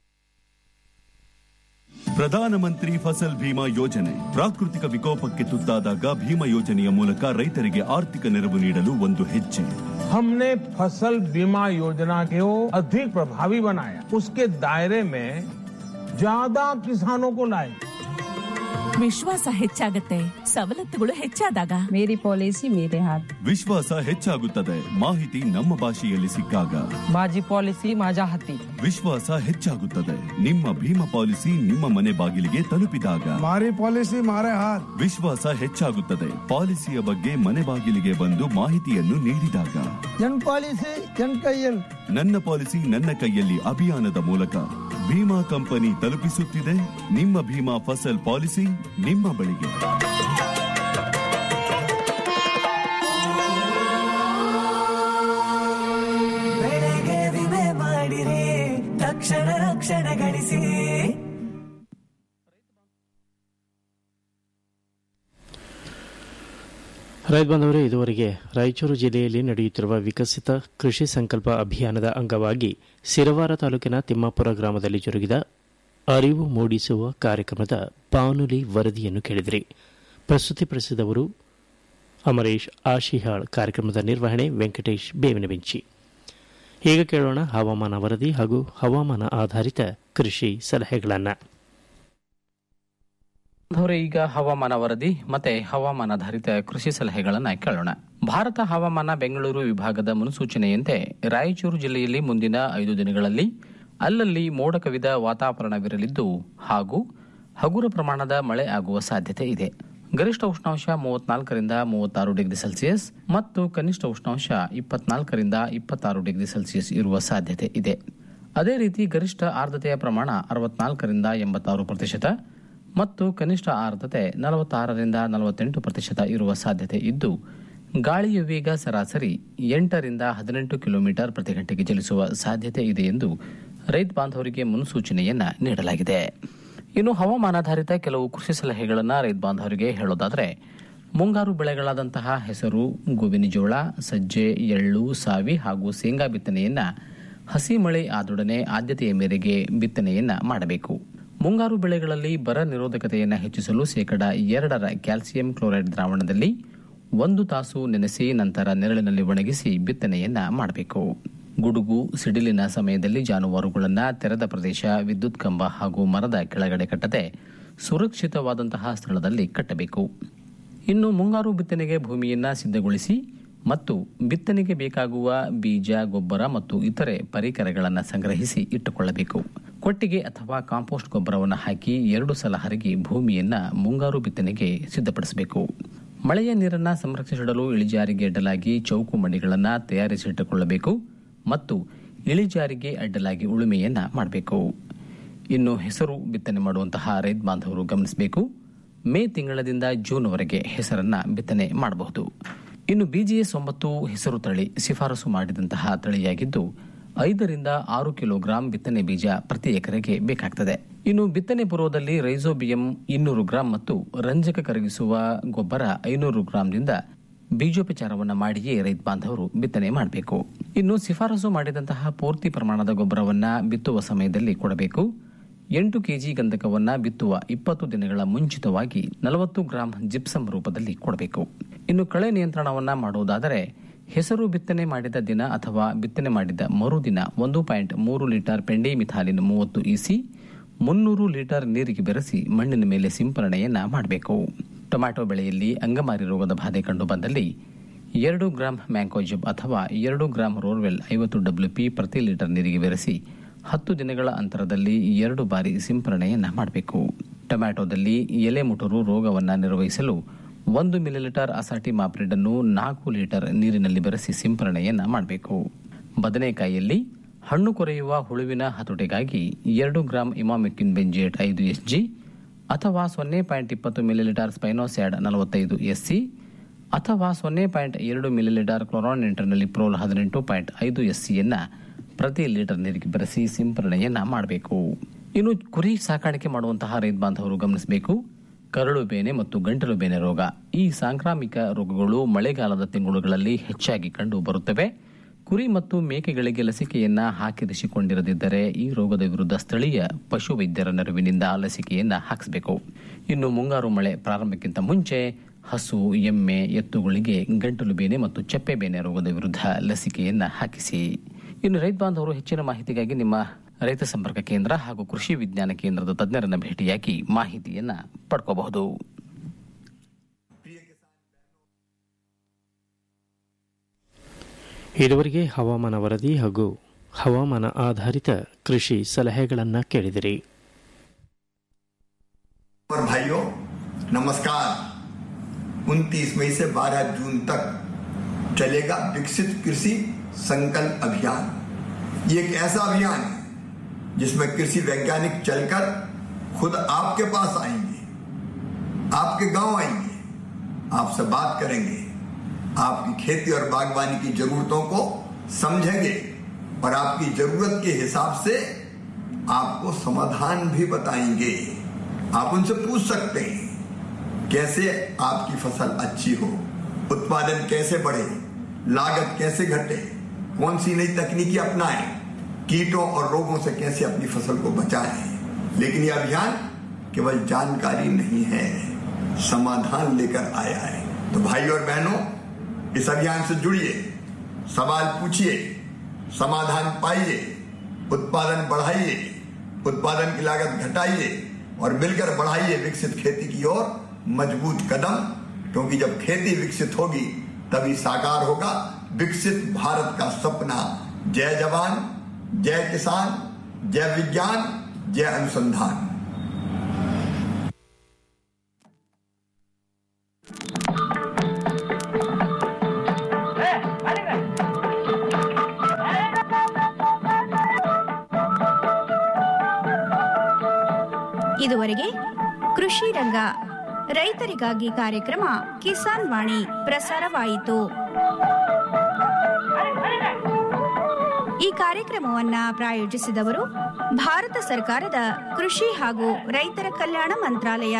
ಪ್ರಧಾನಮಂತ್ರಿ ಫಸಲ್ ಭೀಮಾ ಯೋಜನೆ ಪ್ರಾಕೃತಿಕ ವಿಕೋಪಕ್ಕೆ ತುತ್ತಾದಾಗ ಭೀಮಾ ಯೋಜನೆಯ ಮೂಲಕ ರೈತರಿಗೆ ಆರ್ಥಿಕ ನೆರವು ನೀಡಲು ಒಂದು ಹೆಜ್ಜೆ हमने फसल बीमा योजना को अधिक प्रभावी बनाया उसके दायरे में ज्यादा किसानों को लाए ವಿಶ್ವಾಸ ಹೆಚ್ಚಾಗತ್ತೆ ಸವಲತ್ತುಗಳು ಹೆಚ್ಚಾದಾಗ ಮೇರಿ ಪಾಲಿಸಿ ಮೇರೆ ಹಾತ್ ವಿಶ್ವಾಸ ಹೆಚ್ಚಾಗುತ್ತದೆ ಮಾಹಿತಿ ನಮ್ಮ ಭಾಷೆಯಲ್ಲಿ ಸಿಕ್ಕಾಗ माझी पॉलिसी माझ्या हाती ವಿಶ್ವಾಸ ಹೆಚ್ಚಾಗುತ್ತದೆ ನಿಮ್ಮ ಭೀಮಾ ಪಾಲಿಸಿ ನಿಮ್ಮ ಮನೆ ಬಾಗಿಲಿಗೆ ತಲುಪಿದಾಗ ಮಾರಿ ಪಾಲಿಸಿ ಮಾರೇ ಹಾತ್ ವಿಶ್ವಾಸ ಹೆಚ್ಚಾಗುತ್ತದೆ ಪಾಲಿಸಿಯ ಬಗ್ಗೆ ಮನೆ ಬಾಗಿಲಿಗೆ ಬಂದು ಮಾಹಿತಿಯನ್ನು ನೀಡಿದಾಗ ಎನ್ ಪಾಲಿಸಿ ಎನ್ ಕೈಯಲ್ ನನ್ನ ಪಾಲಿಸಿ ನನ್ನ ಕೈಯಲ್ಲಿ ಅಭಿಯಾನದ ಮೂಲಕ ಭೀಮಾ ಕಂಪನಿ ತಲುಪಿಸುತ್ತಿದೆ ನಿಮ್ಮ ಭೀಮಾ ಫಸಲ್ ಪಾಲಿಸಿ ನಿಮ್ಮ ಬಳಿಗೆ ಬೆಳೆಗೆ ವಿಮೆ ಮಾಡಿರಿ ತಕ್ಷಣ ರಕ್ಷಣೆ ಗಳಿಸಿ ರೈತ ಬಂಧುವರೇ ಇದುವರೆಗೆ ರಾಯಚೂರು ಜಿಲ್ಲೆಯಲ್ಲಿ ನಡೆಯುತ್ತಿರುವ ವಿಕಸಿತ ಕೃಷಿ ಸಂಕಲ್ಪ ಅಭಿಯಾನದ ಅಂಗವಾಗಿ ಸಿರವಾರ ತಾಲೂಕಿನ ತಿಮ್ಮಾಪುರ ಗ್ರಾಮದಲ್ಲಿ ಜರುಗಿದ ಅರಿವು ಮೂಡಿಸುವ ಕಾರ್ಯಕ್ರಮದ ಬಾನುಲಿ ವರದಿಯನ್ನು ಕೇಳಿದಿರಿ ಪ್ರಸ್ತುತಿಪಡಿಸಿದವರು ಅಮರೇಶ್ ಆಶಿಹಾಳ್ ಕಾರ್ಯಕ್ರಮದ ನಿರ್ವಹಣೆ ವೆಂಕಟೇಶ್ ಬೇವಿನಬೆಂಚಿ ಈಗ ಕೇಳೋಣ ಹವಾಮಾನ ವರದಿ ಹಾಗೂ ಹವಾಮಾನ ಆಧಾರಿತ ಕೃಷಿ ಸಲಹೆಗಳನ್ನು ಅವರೇ ಈಗ ಹವಾಮಾನ ವರದಿ ಮತ್ತೆ ಹವಾಮಾನಾಧಾರಿತ ಕೃಷಿ ಸಲಹೆಗಳನ್ನ ಕೇಳೋಣ ಭಾರತ ಹವಾಮಾನ ಬೆಂಗಳೂರು ವಿಭಾಗದ ಮುನ್ಸೂಚನೆಯಂತೆ ರಾಯಚೂರು ಜಿಲ್ಲೆಯಲ್ಲಿ ಮುಂದಿನ ಐದು ದಿನಗಳಲ್ಲಿ ಅಲ್ಲಲ್ಲಿ ಮೋಡ ಕವಿದ ವಾತಾವರಣವಿರಲಿದ್ದು ಹಾಗೂ ಹಗುರ ಪ್ರಮಾಣದ ಮಳೆ ಆಗುವ ಸಾಧ್ಯತೆ ಇದೆ ಗರಿಷ್ಠ ಉಷ್ಣಾಂಶ ಮೂವತ್ನಾಲ್ಕರಿಂದ ಮೂವತ್ತಾರು ಡಿಗ್ರಿ ಸೆಲ್ಸಿಯಸ್ ಮತ್ತು ಕನಿಷ್ಠ ಉಷ್ಣಾಂಶ ಇಪ್ಪತ್ನಾಲ್ಕರಿಂದ ಇಪ್ಪತ್ತಾರು ಡಿಗ್ರಿ ಸೆಲ್ಸಿಯಸ್ ಇರುವ ಸಾಧ್ಯತೆ ಇದೆ ಅದೇ ರೀತಿ ಗರಿಷ್ಠ ಆರ್ದ್ರತೆಯ ಪ್ರಮಾಣ ಅರವತ್ನಾಲ್ಕರಿಂದ ಎಂಬತ್ತಾರು ಪ್ರತಿಶತ ಮತ್ತು ಕನಿಷ್ಠ ಆರ್ದ್ರತೆ ನಲವತ್ತಾರರಿಂದ ನಲವತ್ತೆಂಟು ಪ್ರತಿಶತ ಇರುವ ಸಾಧ್ಯತೆ ಇದ್ದು ಗಾಳಿಯ ವೇಗ ಸರಾಸರಿ ಎಂಟರಿಂದ ಹದಿನೆಂಟು ಕಿಲೋಮೀಟರ್ ಪ್ರತಿ ಗಂಟೆಗೆ ಚಲಿಸುವ ಸಾಧ್ಯತೆ ಇದೆ ಎಂದು ರೈತ ಬಾಂಧವರಿಗೆ ಮುನ್ಸೂಚನೆಯನ್ನ ನೀಡಲಾಗಿದೆ ಇನ್ನು ಹವಾಮಾನಾಧಾರಿತ ಕೆಲವು ಕೃಷಿ ಸಲಹೆಗಳನ್ನು ರೈತ ಬಾಂಧವರಿಗೆ ಹೇಳೋದಾದರೆ ಮುಂಗಾರು ಬೆಳೆಗಳಾದಂತಹ ಹೆಸರು ಗೋವಿನ ಜೋಳ ಸಜ್ಜೆ ಎಳ್ಳು ಸಾವಿ ಹಾಗೂ ಶೇಂಗಾ ಬಿತ್ತನೆಯನ್ನ ಹಸಿ ಮಳೆ ಆದೊಡನೆ ಆದ್ಯತೆಯ ಮೇರೆಗೆ ಬಿತ್ತನೆಯನ್ನ ಮಾಡಬೇಕು ಮುಂಗಾರು ಬೆಳೆಗಳಲ್ಲಿ ಬರ ನಿರೋಧಕತೆಯನ್ನು ಹೆಚ್ಚಿಸಲು ಶೇಕಡ ಎರಡರ ಕ್ಯಾಲ್ಸಿಯಂ ಕ್ಲೋರೈಡ್ ದ್ರಾವಣದಲ್ಲಿ ಒಂದು ತಾಸು ನೆನೆಸಿ ನಂತರ ನೆರಳಿನಲ್ಲಿ ಒಣಗಿಸಿ ಬಿತ್ತನೆಯನ್ನ ಮಾಡಬೇಕು ಗುಡುಗು ಸಿಡಿಲಿನ ಸಮಯದಲ್ಲಿ ಜಾನುವಾರುಗಳನ್ನು ತೆರೆದ ಪ್ರದೇಶ ವಿದ್ಯುತ್ ಕಂಬ ಹಾಗೂ ಮರದ ಕೆಳಗಡೆ ಕಟ್ಟದೆ ಸುರಕ್ಷಿತವಾದಂತಹ ಸ್ಥಳದಲ್ಲಿ ಕಟ್ಟಬೇಕು ಇನ್ನು ಮುಂಗಾರು ಬಿತ್ತನೆಗೆ ಭೂಮಿಯನ್ನ ಸಿದ್ಧಗೊಳಿಸಿ ಮತ್ತು ಬಿತ್ತನೆಗೆ ಬೇಕಾಗುವ ಬೀಜ ಗೊಬ್ಬರ ಮತ್ತು ಇತರೆ ಪರಿಕರಗಳನ್ನು ಸಂಗ್ರಹಿಸಿ ಇಟ್ಟುಕೊಳ್ಳಬೇಕು ಕೊಟ್ಟಿಗೆ ಅಥವಾ ಕಾಂಪೋಸ್ಟ್ ಗೊಬ್ಬರವನ್ನು ಹಾಕಿ ಎರಡು ಸಲ ಹರಗಿ ಭೂಮಿಯನ್ನ ಮುಂಗಾರು ಬಿತ್ತನೆಗೆ ಸಿದ್ಧಪಡಿಸಬೇಕು ಮಳೆಯ ನೀರನ್ನು ಸಂರಕ್ಷಿಸಿಡಲು ಇಳಿಜಾರಿಗೆ ಅಡ್ಡಲಾಗಿ ಚೌಕು ಮಡಿಗಳನ್ನು ತಯಾರಿಸಿಟ್ಟುಕೊಳ್ಳಬೇಕು ಮತ್ತು ಇಳಿಜಾರಿಗೆ ಅಡ್ಡಲಾಗಿ ಉಳುಮೆಯನ್ನ ಮಾಡಬೇಕು ಇನ್ನು ಹೆಸರು ಬಿತ್ತನೆ ಮಾಡುವಂತಹ ರೈತ ಬಾಂಧವರು ಗಮನಿಸಬೇಕು ಮೇ ತಿಂಗಳದಿಂದ ಜೂನ್ವರೆಗೆ ಹೆಸರನ್ನ ಬಿತ್ತನೆ ಮಾಡಬಹುದು ಇನ್ನು ಬಿಜಿಎಸ್ ಒಂಬತ್ತು ಹೆಸರು ತಳಿ ಶಿಫಾರಸು ಮಾಡಿದಂತಹ ತಳಿಯಾಗಿದ್ದು ಐದರಿಂದ ಆರು ಕಿಲೋಗ್ರಾಂ ಬಿತ್ತನೆ ಬೀಜ ಪ್ರತಿ ಎಕರೆಗೆ ಬೇಕಾಗ್ತದೆ ಇನ್ನು ಬಿತ್ತನೆ ಪೂರ್ವದಲ್ಲಿ ರೈಸೋಬಿಯಂ ಇನ್ನೂರು ಗ್ರಾಂ ಮತ್ತು ರಂಜಕ ಕರಗಿಸುವ ಗೊಬ್ಬರ ಐನೂರು ಗ್ರಾಂದಿಂದ ಬೀಜೋಪಚಾರವನ್ನು ಮಾಡಿಯೇ ರೈತ ಬಾಂಧವರು ಬಿತ್ತನೆ ಮಾಡಬೇಕು ಇನ್ನು ಶಿಫಾರಸು ಮಾಡಿದಂತಹ ಪೂರ್ತಿ ಪ್ರಮಾಣದ ಗೊಬ್ಬರವನ್ನ ಬಿತ್ತುವ ಸಮಯದಲ್ಲಿ ಕೊಡಬೇಕು ಎಂಟು ಕೆಜಿ ಗಂಧಕವನ್ನ ಬಿತ್ತುವ ಇಪ್ಪತ್ತು ದಿನಗಳ ಮುಂಚಿತವಾಗಿ ನಲವತ್ತು ಗ್ರಾಂ ಜಿಪ್ಸಮ್ ರೂಪದಲ್ಲಿ ಕೊಡಬೇಕು ಇನ್ನು ಕಳೆ ನಿಯಂತ್ರಣವನ್ನ ಮಾಡುವುದಾದರೆ ಹೆಸರು ಬಿತ್ತನೆ ಮಾಡಿದ ದಿನ ಅಥವಾ ಬಿತ್ತನೆ ಮಾಡಿದ ಮರುದಿನ ಒಂದು ಪಾಯಿಂಟ್ ಮೂರು ಲೀಟರ್ ಪೆಂಡಿ ಮಿಥಾಲಿನ್ ಮೂವತ್ತು ಇಸಿ ಮುನ್ನೂರು ಲೀಟರ್ ನೀರಿಗೆ ಬೆರೆಸಿ ಮಣ್ಣಿನ ಮೇಲೆ ಸಿಂಪರಣೆಯನ್ನ ಮಾಡಬೇಕು ಟೊಮ್ಯಾಟೊ ಬೆಳೆಯಲ್ಲಿ ಅಂಗಮಾರಿ ರೋಗದ ಬಾಧೆ ಕಂಡು ಬಂದಲ್ಲಿ ಎರಡು ಗ್ರಾಂ ಮ್ಯಾಂಕೋಜಿಬ್ ಅಥವಾ ಎರಡು ಗ್ರಾಂ ರೋರ್ವೆಲ್ ಐವತ್ತು ಡಬ್ಲ್ಯೂಪಿ ಪ್ರತಿ ಲೀಟರ್ ನೀರಿಗೆ ಬೆರೆಸಿ ಹತ್ತು ದಿನಗಳ ಅಂತರದಲ್ಲಿ ಎರಡು ಬಾರಿ ಸಿಂಪರಣೆಯನ್ನ ಮಾಡಬೇಕು ಟೊಮ್ಯಾಟೊದಲ್ಲಿ ಎಲೆ ಮುಟುರು ರೋಗವನ್ನು ನಿರ್ವಹಿಸಲು ಒಂದು ಮಿಲಿಲೀಟರ್ ಅಸಾಟಿ ಮಾಪ್ರಿಡ್ ಅನ್ನು ನಾಲ್ಕು ಲೀಟರ್ ನೀರಿನಲ್ಲಿ ಬೆರೆಸಿ ಸಿಂಪರಣೆಯನ್ನ ಮಾಡಬೇಕು ಬದನೆಕಾಯಿಯಲ್ಲಿ ಹಣ್ಣು ಕೊರೆಯುವ ಹುಳುವಿನ ಹತೋಟಿಗಾಗಿ ಎರಡು ಗ್ರಾಂ ಇಮಾಮಿಕ್ಕಿನ್ ಬೆಂಜೇಟ್ ಐದು ಎಸ್ಜಿ ಅಥವಾ ಸೊನ್ನೆ ಪಾಯಿಂಟ್ ಇಪ್ಪತ್ತು ಮಿಲಿಲೀಟರ್ ಸ್ಪೈನೋಸ್ಯಾಡ್ ನಲವತ್ತೈದು ಎಸ್ಸಿ ಅಥವಾ ಸೊನ್ನೆ ಪಾಯಿಂಟ್ ಎರಡು ಮಿಲಿಲೀಟರ್ ಕ್ಲೋರಾನ್ ಇಂಟರ್ನಲ್ಲಿ ಪ್ರೋಲ್ ಹದಿನೆಂಟು ಪಾಯಿಂಟ್ ಐದು ಎಸ್ಸಿಯನ್ನ ಪ್ರತಿ ಲೀಟರ್ ನೀರಿಗೆ ಬೆರೆಸಿ ಸಿಂಪರಣೆಯನ್ನ ಮಾಡಬೇಕು ಇನ್ನು ಕುರಿ ಸಾಕಾಣಿಕೆ ಮಾಡುವಂತಹ ರೈತ ಬಾಂಧವರು ಗಮನಿಸಬೇಕು ಕರಳು ಬೇನೆ ಮತ್ತು ಗಂಟಲು ಬೇನೆ ರೋಗ ಈ ಸಾಂಕ್ರಾಮಿಕ ರೋಗಗಳು ಮಳೆಗಾಲದ ತಿಂಗಳುಗಳಲ್ಲಿ ಹೆಚ್ಚಾಗಿ ಕಂಡು ಬರುತ್ತವೆ ಕುರಿ ಮತ್ತು ಮೇಕೆಗಳಿಗೆ ಲಸಿಕೆಯನ್ನ ಹಾಕಿರಿಸಿಕೊಂಡಿರದಿದ್ದರೆ ಈ ರೋಗದ ವಿರುದ್ಧ ಸ್ಥಳೀಯ ಪಶುವೈದ್ಯರ ನೆರವಿನಿಂದ ಲಸಿಕೆಯನ್ನ ಹಾಕಿಸಬೇಕು ಇನ್ನು ಮುಂಗಾರು ಮಳೆ ಪ್ರಾರಂಭಕ್ಕಿಂತ ಮುಂಚೆ ಹಸು ಎಮ್ಮೆ ಎತ್ತುಗಳಿಗೆ ಗಂಟಲು ಬೇನೆ ಮತ್ತು ಚಪ್ಪೆ ಬೇನೆ ರೋಗದ ವಿರುದ್ಧ ಲಸಿಕೆಯನ್ನ ಹಾಕಿಸಿ ಇನ್ನು ರೈತ ಬಾಂಧವರು ಹೆಚ್ಚಿನ ಮಾಹಿತಿಗಾಗಿ ನಿಮ್ಮ ರೈತ ಸಂಪರ್ಕ ಕೇಂದ್ರ ಹಾಗೂ ಕೃಷಿ ವಿಜ್ಞಾನ ಕೇಂದ್ರದ ತಜ್ಞರನ್ನ ಭೇಟಿಯಾಗಿ ಮಾಹಿತಿಯನ್ನ ಪಡ್ಕೋಬಹುದು ಇದುವರೆಗೆ ಹವಾಮಾನ ವರದಿ ಹಾಗೂ ಹವಾಮಾನ ಆಧಾರಿತ ಕೃಷಿ ಸಲಹೆಗಳನ್ನು ಕೇಳಿದಿರಿ और भाइयों नमस्कार 29 मई से 12 जून तक चलेगा विकसित कृषि संकल्प अभियान ये एक ऐसा अभियान है जिसमें कृषि वैज्ञानिक चलकर खुद आपके पास आएंगे आपके गांव आएंगे आपसे बात करेंगे आपकी खेती और बागवानी की जरूरतों को समझेंगे और आपकी जरूरत के हिसाब से आपको समाधान भी बताएंगे आप उनसे पूछ सकते हैं कैसे आपकी फसल अच्छी हो उत्पादन कैसे बढ़े लागत कैसे घटे कौन सी नई तकनीकी अपनाएं कीटों और रोगों से कैसे अपनी फसल को बचाएं लेकिन यह अभियान केवल जानकारी नहीं है समाधान लेकर आया है तो भाई और बहनों इस अभियान से जुड़िए सवाल पूछिए समाधान पाइए उत्पादन बढ़ाइए उत्पादन की लागत घटाइए और मिलकर बढ़ाइए विकसित खेती की ओर मजबूत कदम क्योंकि जब खेती विकसित होगी तभी साकार होगा विकसित भारत का सपना जय जवान जय किसान जय विज्ञान जय अनुसंधान ಇದುವರೆಗೆ ಕೃಷಿ ರಂಗ ರೈತರಿಗಾಗಿ ಕಾರ್ಯಕ್ರಮ ಕಿಸಾನ್ ವಾಣಿ ಪ್ರಸಾರವಾಯಿತು ಈ ಕಾರ್ಯಕ್ರಮವನ್ನ ಪ್ರಾಯೋಜಿಸಿದವರು ಭಾರತ ಸರ್ಕಾರದ ಕೃಷಿ ಹಾಗೂ ರೈತರ ಕಲ್ಯಾಣ ಮಂತ್ರಾಲಯ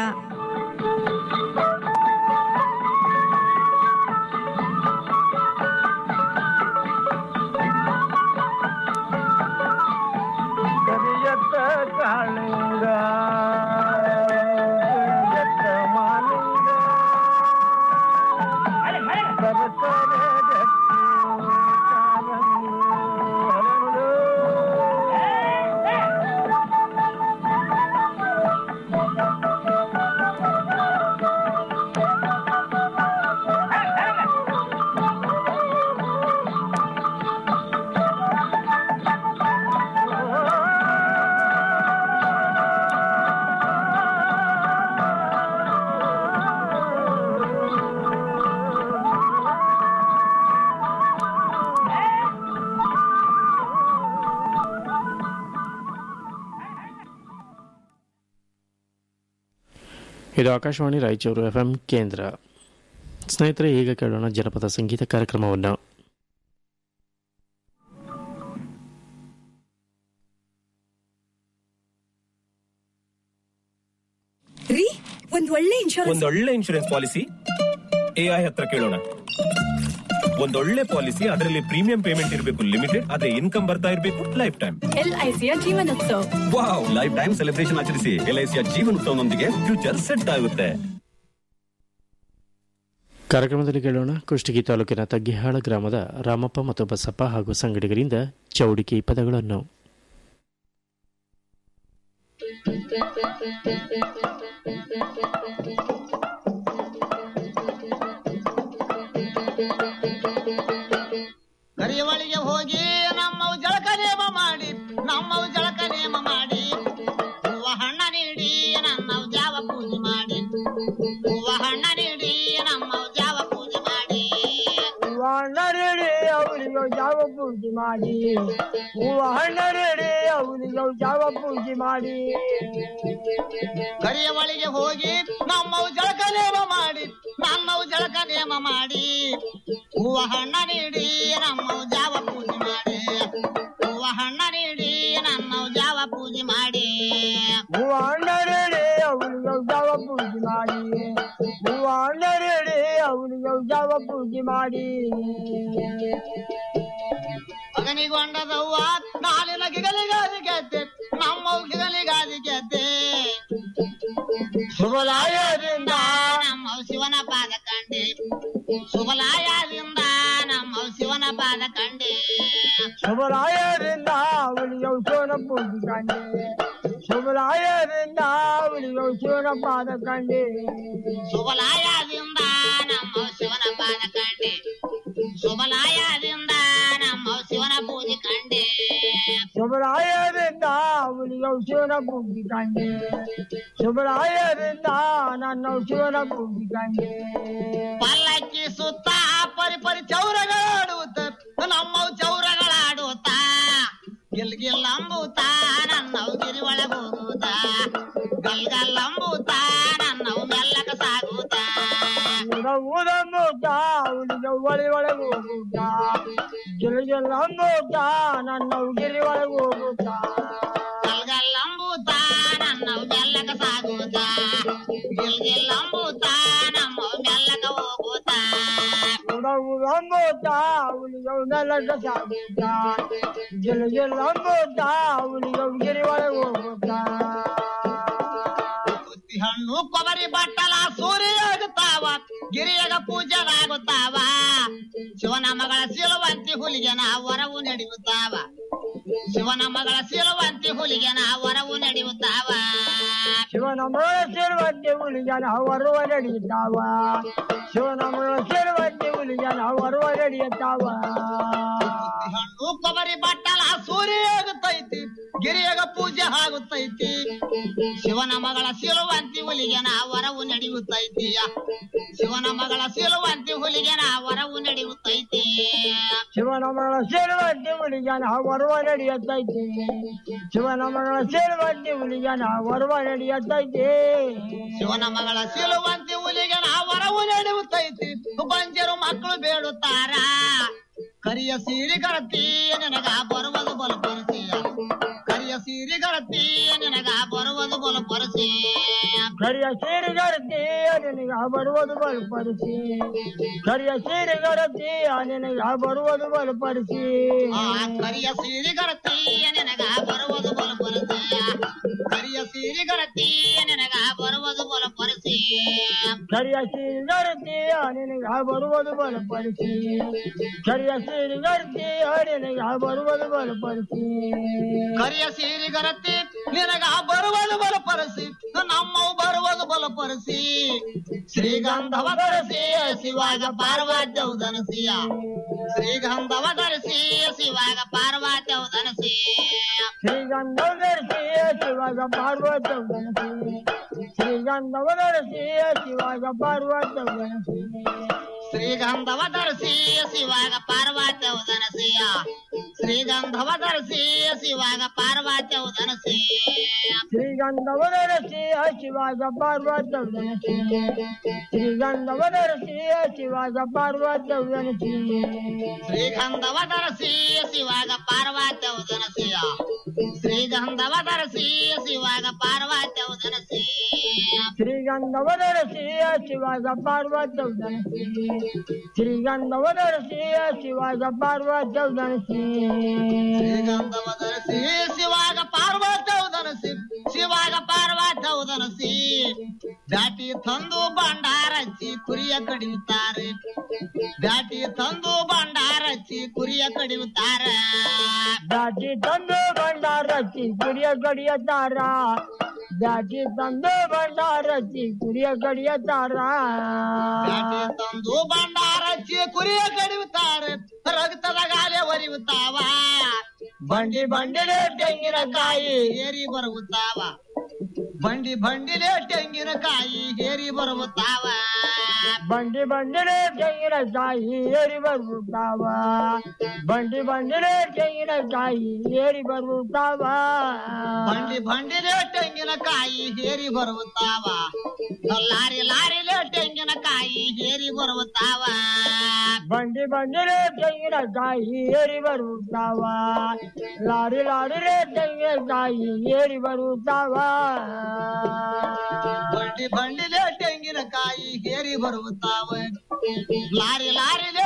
ಕರಿಯತ್ತ ಕಾಳಿಂಗ ಕರಿಯತ್ತ ಮಾಲಿಂಗ ಸರಸರ ಗಟ್ಟಿ ಕಾಲಂಗಿ ಹರಳು. ಇದು ಆಕಾಶವಾಣಿ ರಾಯಚೂರು ಎಫ್ಎಂ ಕೇಂದ್ರ ಸ್ನೇಹಿತರೆ ಈಗ ಕೇಳೋಣ ಜನಪದ ಸಂಗೀತ ಕಾರ್ಯಕ್ರಮವನ್ನು ರೀ ಒಂದ್ ಒಳ್ಳೆ ಇನ್ಶೂರೆನ್ಸ್ ಒಂದೊಳ್ಳೆ ಇನ್ಶೂರೆನ್ಸ್ ಪಾಲಿಸಿ ಎಐ ಹತ್ರ ಕೇಳೋಣ ಒಂದೊಳ್ಳೆ ಪಾಲಿಸಿ ಅದರಲ್ಲಿ ಪ್ರೀಮಿಯಂ ಪೇಮೆಂಟ್ ಇರಬೇಕು ಲಿಮಿಟೆಡ್ ಅದೇ ಇನ್ಕಮ್ ಬರ್ತಾ ಇರಬೇಕು ಲೈಫ್ ಟೈಮ್ ಎಲ್ಐಸಿಯ Jeevan Utsav wow life time celebration ಆಚರಿಸಿ ಎಲ್ಐಸಿಯ ಜೀವನೋತ್ಸವನೊಂದಿಗೆ ಫ್ಯೂಚರ್ ಸೆಟ್ ಆಗುತ್ತೆ ಕಾರ್ಯಕ್ರಮದಲ್ಲಿ ಕೇಳೋಣ ಕುಷ್ಟಗಿ ತಾಲೂಕಿನ ತಗ್ಗಿಹಾಳ ಗ್ರಾಮದ ರಾಮಪ್ಪ ಮತ್ತು ಬಸಪ್ಪ ಹಾಗೂ ಸಂಗಡಿಗರಿಂದ ಚೌಡಿಕಿ ಪದಗಳನ್ನು ಕರಿಯವಳಿಗೆ ಹೋಗಿ ನಮ್ಮವು ಜಳಕ ನೇಮ ಮಾಡಿ ನಮ್ಮವು ಜಳಕ ನೇಮ ಮಾಡಿ ಹೂವ ಹಣ್ಣ ನೀಡಿ ನನ್ನವು ಜಾವ ಪೂಜೆ ಮಾಡಿ ಹೂವ ಹಣ್ಣ ನೀಡಿ ಅವನಿಗೆ ಜಾವ ಪೂಜೆ ಮಾಡಿ ಹೂವ ಹಣ್ಣರೆಡೆ ಅವನಿಗೆ ಜಾವ ಪೂಜೆ ಮಾಡಿ ಕರಿಯ ಒಳಗೆ ಹೋಗಿ ನಮ್ಮವು ಜಳಕ ನೇಮ ಮಾಡಿ ನಮ್ಮವು ಜಳಕ ನೇಮ ಮಾಡಿ ಹೂವ ಹಣ್ಣ ನೀಡಿ ನಮ್ಮವು ಜಾವ ಪೂಜೆ ಮಾಡಿ ಹೂವ ಹಣ್ಣ ನೀಡಿ ನಮ್ಮವು ಜಾವ ಪೂಜೆ ಮಾಡಿ ಹೂವ ಹಣ್ಣರೆಡೆ ಅವನಿಗೆ ಜಾವ ಪೂಜೆ ಮಾಡಿ ಹೂವ ಹಣ್ಣರೆಡೆ ಅವನಿಗೆ ಜಾವ ಪೂಜೆ ಮಾಡಿ ಮಗನಿಗೊಂಡದವ್ವ ನಾಲಿನ ಗಿಗಲಿಗಾದಿ ಗೆದ್ದೆ ನಮ್ಮವು ಗಿಗಲಿಗಾದಿ ಗೆದ್ದೆ ಶುಭಲಾಯದಿಂದ ನಮ್ಮವು ಶಿವನ ಪಾದ ಕಂಡೆ ಶುಭಲಾಯದಿಂದ ನಮ್ಮವು ಶಿವನ ಪಾದ ಕಂಡೆ ಶುಭರಾಯರಿಂದ ಅವನಿಗೆ ಶಿವನ ಪೂಜೆ ಕಂಡೆ ಶುಭರಾಯರಿಂದ ಅವನಿಗೆ ಶಿವನ ಪಾದ ಕಂಡೆ ಶುಭಲಾಯದಿಂದ ನಮ್ಮ ಶಿವನ ಪಾದ ಕಂಡೆ ಶುಭಲಾಯದಿಂದ ನಮ್ಮ ಶಿವನ ಪೂಜೆ ಕಂಡೆ ಶುಭರಾಯರಿಂದ ಅವನಿಗೆ ಶಿವನ ಪೂಜೆ ಕಂಡೆ ಶುಭರಾಯರಿಂದ ನನ್ನ ಶಿವನ ಪೂಜೆ ಕಂಡೆ ಪಲ್ಲಕ್ಕಿ ಸುತ್ತ ಪರಿ ಪರಿ ಚೌರಗಳಾಡುತ್ತ ನಮ್ಮ ಚೌರಗಳಾಡುತ್ತ ಗಿಲ್ ಗಿಲ್ ಅಂಬುತ್ತ ನನ್ನವು ಗಿರಿ ಒಳಗೆ ಹೋಗುತ್ತ ಗಲ್ ಗಲ್ ಅಂಬುತ್ತ ನನ್ನವು ಮೆಲ್ಲಕ ಸಾಗುತ್ತ ಊರಮ್ಮೂಟ ಅವನಿಗೆ ಒಳಿ ಒಳಗೆ ಹೋಗುತ್ತ ಗಿರಿಗೆಲ್ಲ ಅಂಬೂಟ ನನ್ನ ಗಿರಿ ಒಳಗೆ ಹೋಗುತ್ತ ಗಲ್ ಗಲ್ ಅಂಬುತ್ತ ನನ್ನವು ಮೆಲ್ಲಕ ಸಾಗುತ್ತ ಗಿಲ್ ಗಿಲ್ ಅಂಬುತ್ತ ನಮ್ಮವು ಮೆಲ್ಲಕ ಹೋಗುತ್ತ ಊರಮ್ಮೂಟ ಅವನಿಗೆ ಮೆಲ್ಲಕ ಸಾಗುತ್ತ ಗಿರಿಗೆಲ್ಲ ಅಂಬೂಟ ಅವನಿಗೆ ಗಿರಿ ಒಳಗೆ ಹೋಗುತ್ತ ಬುತ್ತಿ ಹಣ್ಣು ಕೊಬ್ಬರಿ ಬಟ್ಟಲ ಸೂರ್ಯ ಆಗುತ್ತಾವ ಗಿರಿಯಗ ಪೂಜೆಲಾಗುತ್ತಾವ ಶಿವನ ಮಗಳ ಸಿಲುವಂತಿ ಹುಲಿಗೆನ ವರವು ನಡೆಯುತ್ತಾವ ಶಿವನ ಮಗಳ ಸಿಲುವಂತಿ ಹುಲಿಗೆನ ವರವು ನಡೆಯುತ್ತಾವ ಶಿವನ ಮಗಳ ಸೇರುವಂತೆ ಹುಲಿಗನ ಹೊರುವ ನಡೆಯುತ್ತಾವ ಶಿವನ ಮಗಳ ಸೇರುವಂತೆ ಹುಲಿಗನ ಹೊರುವ ನಡೆಯುತ್ತಾವ ಹಣ್ಣು ಕೊಬ್ಬರಿ ಬಟ್ಟಲ ಸೂರ್ಯ ಆಗುತ್ತೈತಿ ಗಿರಿಯಗ ಪೂಜೆ ಆಗುತ್ತೈತಿ ಶಿವನ ಮಗಳ ಸಿಲುವಂತಿ ಹುಲಿಗೆನ ವರವು ನಡೆಯುತ್ತೈತಿ ಶಿವನ ಮಗಳ ಸಿಲುವಂತಿ ಹುಲಿಗೆನ ವರವು ನಡೆಯುತ್ತೈತಿ ಶಿವನ ಮಗಳ ಸೇರುವಂತೆ ಹುಲಿಗನ ಹೊರುವ ನಡೆಯುತ್ತೈತಿ ಶಿವನ ಮಗಳ ಸೇರುವಂತೆ ಹುಲಿಗನ ಹೊರುವ ನಡೆಯುತ್ತೈತಿ ಶಿವನ ಮಗಳ ಸಿಲುವಂತಿ ಹುಲಿಗೆನ ವರವು ನಡೆಯುತ್ತೈತಿ ಬಂಜರು ಮಕ್ಕಳು ಬೇಡುತ್ತಾರ ಕರಿಯ ಸೀರೆ ಗರತಿ ನಿನಗ ಬರುವುದು ಬಲು ಪರಸಿಯ ಕರಿಯ ಸೀರೆ ಗರತಿ ನಿನಗ ಬರುವುದು ಬಲು ಪರಸಿ ಕರಿಯ ಸೀರೆಗರತಿ ನಿನಗ ಬರುವುದು ಬಲಪಡಿಸಿ ಕರಿಯ ಸೀರೆಗರತಿ ನಿನಗ ಬರುವುದು ಬಲಪಡಿಸಿ ಆ ಕರಿಯ ಸೀರೆ ಗರತಿ ನಿನಗ ಬರುವುದು ಬಲು ಪರಸಿ ಕರಿಯ ಸೀರೆ ಗರತಿ ನಿನಗ ಬರುವುದು ಬಲು ಪರಸಿ ಕರಿಯ ಸೀರೆಗರತಿ ನಿನಗ ಬರುವುದು ಬಲಪಡಿಸಿ ಕರಿಯ ಸೀರೆಗರತಿ ನಿನಗ ಬರುವುದು ಬಲಪಡಿಸಿ ಕರಿಯ ಸೀರೆ ಗರತಿ ನಿನಗ ಬರುವುದು ಬಲು ಪರಸಿ ನಮ್ಮವು ಬರುವುದು ಬಲು ಪರಸಿ ಶ್ರೀಗಂಧವ ಧರಿಸಿ ಶಿವಾಗ ಪಾರ್ವತ್ಯವು ಧನಸಿಯ ಶ್ರೀಗಂಧವ ಧರಿಸಿ ಶಿವಾಗ ಪಾರ್ವತ್ಯವು ಧನಸಿ ಶ್ರೀಗಂಧವ ಧರಿಸಿ ಶಿವಾಗ ಪಾರ್ವತವು ಗಣಸಿ ಶ್ರೀಗಂಧವ ಧರಿಸಿ ಶಿವಾಗ ಪಾರ್ವತವು ಗಣಸಿ ಶ್ರೀಗಂಧವ ಧರಿಸಿ ಶಿವಾಗ ಪಾರ್ವತ್ಯವು ಧನಸಿಯ ಶ್ರೀಗಂಧವ ಧರಿಸಿ ಶಿವಾಗ ಪಾರ್ವತ್ಯವು ಧನಸಿ ಶ್ರೀಗಂಧವ ಧರಿಸಿ ಶಿವಾಗ ಪಾರ್ವತವು ಗಣಸಿ ಶ್ರೀಗಂಧವ ಧರಿಸಿ ಶಿವಾಗ ಪಾರ್ವತವು ಗಣಸಿ ಶ್ರೀಗಂಧವ ಧರಿಸಿ ಶಿವಾಗ ಪಾರ್ವತ್ಯವು ಧನಸಿಯ ಶ್ರೀಗಂಧವ ಧರಿಸಿ ಶಿವಾಗ ಪಾರ್ವತ್ಯವು ಧನಸಿ ಶ್ರೀಗಂಧವ ಧರಿಸಿ ಶಿವಾಗ ಪಾರ್ವತವು ಗಣಸಿ ಶ್ರೀಗಂಧವ ಧರಿಸಿ ಶಿವಾಗ ಪಾರ್ವತವು ಗಣಸಿ ಶ್ರೀಗಂಧವ ಧರಿಸಿ ಶಿವಾಗ ಪಾರ್ವತ್ಯವು ಧನಸಿ ಶಿವಾಗ ಪಾರ್ವತ್ಯವು ಧನಸಿ ಬ್ಯಾಟಿ ತಂದು ಭಂಡಾರಚ್ಚಿ ಕುರಿಯ ಕಡಿಯುತ್ತಾರೆ ಬ್ಯಾಟಿ ತಂದು ಭಂಡಾರಚ್ಚಿ ಕುರಿಯ ಕಡಿಯುತ್ತಾರೆ ದಾಟಿ ತಂದು ಭಂಡಾರಚ್ಚಿ ಕುಡಿಯ ಗಡಿಯತಾರ ದಾಟಿ ತಂದು ಭಂಡಾರಚ್ಚಿ ಕುಡಿಯ ಗಡಿಯತಾರ ಬ್ಯಾಟಿ ತಂದು ಭಂಡಾರಚ್ಚಿ ಕುರಿಯ ಕಡಿಯುತ್ತಾರೆ ರಕ್ತದ ಗಾಲೆ ಒರಿಯುತ್ತಾವ ಬಂಡಿ ಬಂಡಿಲೆ ತೆಂಗಿನಕಾಯಿ ಏರಿ ಬರುತ್ತಾವ ಬಂಡಿ ಬಂಡಿಲೆ ತೆಂಗಿನಕಾಯಿ ಹೇರಿ ಬರುತ್ತಾವ ಬಂಡಿ ಬಂಡಿಲೆ ತೆಂಗಿನಕಾಯಿ ಏರಿ ಬರುತ್ತಾವ ಬಂಡಿ ಬಂಡಿಲೆ ತೆಂಗಿನಕಾಯಿ ಏರಿ ಬರುತ್ತಾವ ಬಂಡಿ ಬಂಡಿಲೆ ತೆಂಗಿನಕಾಯಿ ಹೇರಿ ಬರುತ್ತಾವ ಲಾರಿ ಲಾರಿಲೆ ತೆಂಗಿನಕಾಯಿ ಹೇರಿ ಬರುತ್ತಾವ ಬಂಡಿ ಬಂಡಿಲೆ ತೆಂಗಿನಕಾಯಿ ಏರಿ ಬರುತ್ತಾವ ಲಾರಿ ಲಾರಿಲೆ ತೆಂಗಿನಕಾಯಿ ಏರಿ ಬರುತ್ತಾವ ಬಂಡಿ ಬಂಡಿಲೆ ತೆಂಗಿನಕಾಯಿ ಹೇರಿ ಬರುತ್ತಾವ ಲಾರಿ ಲಾರಿಲೆ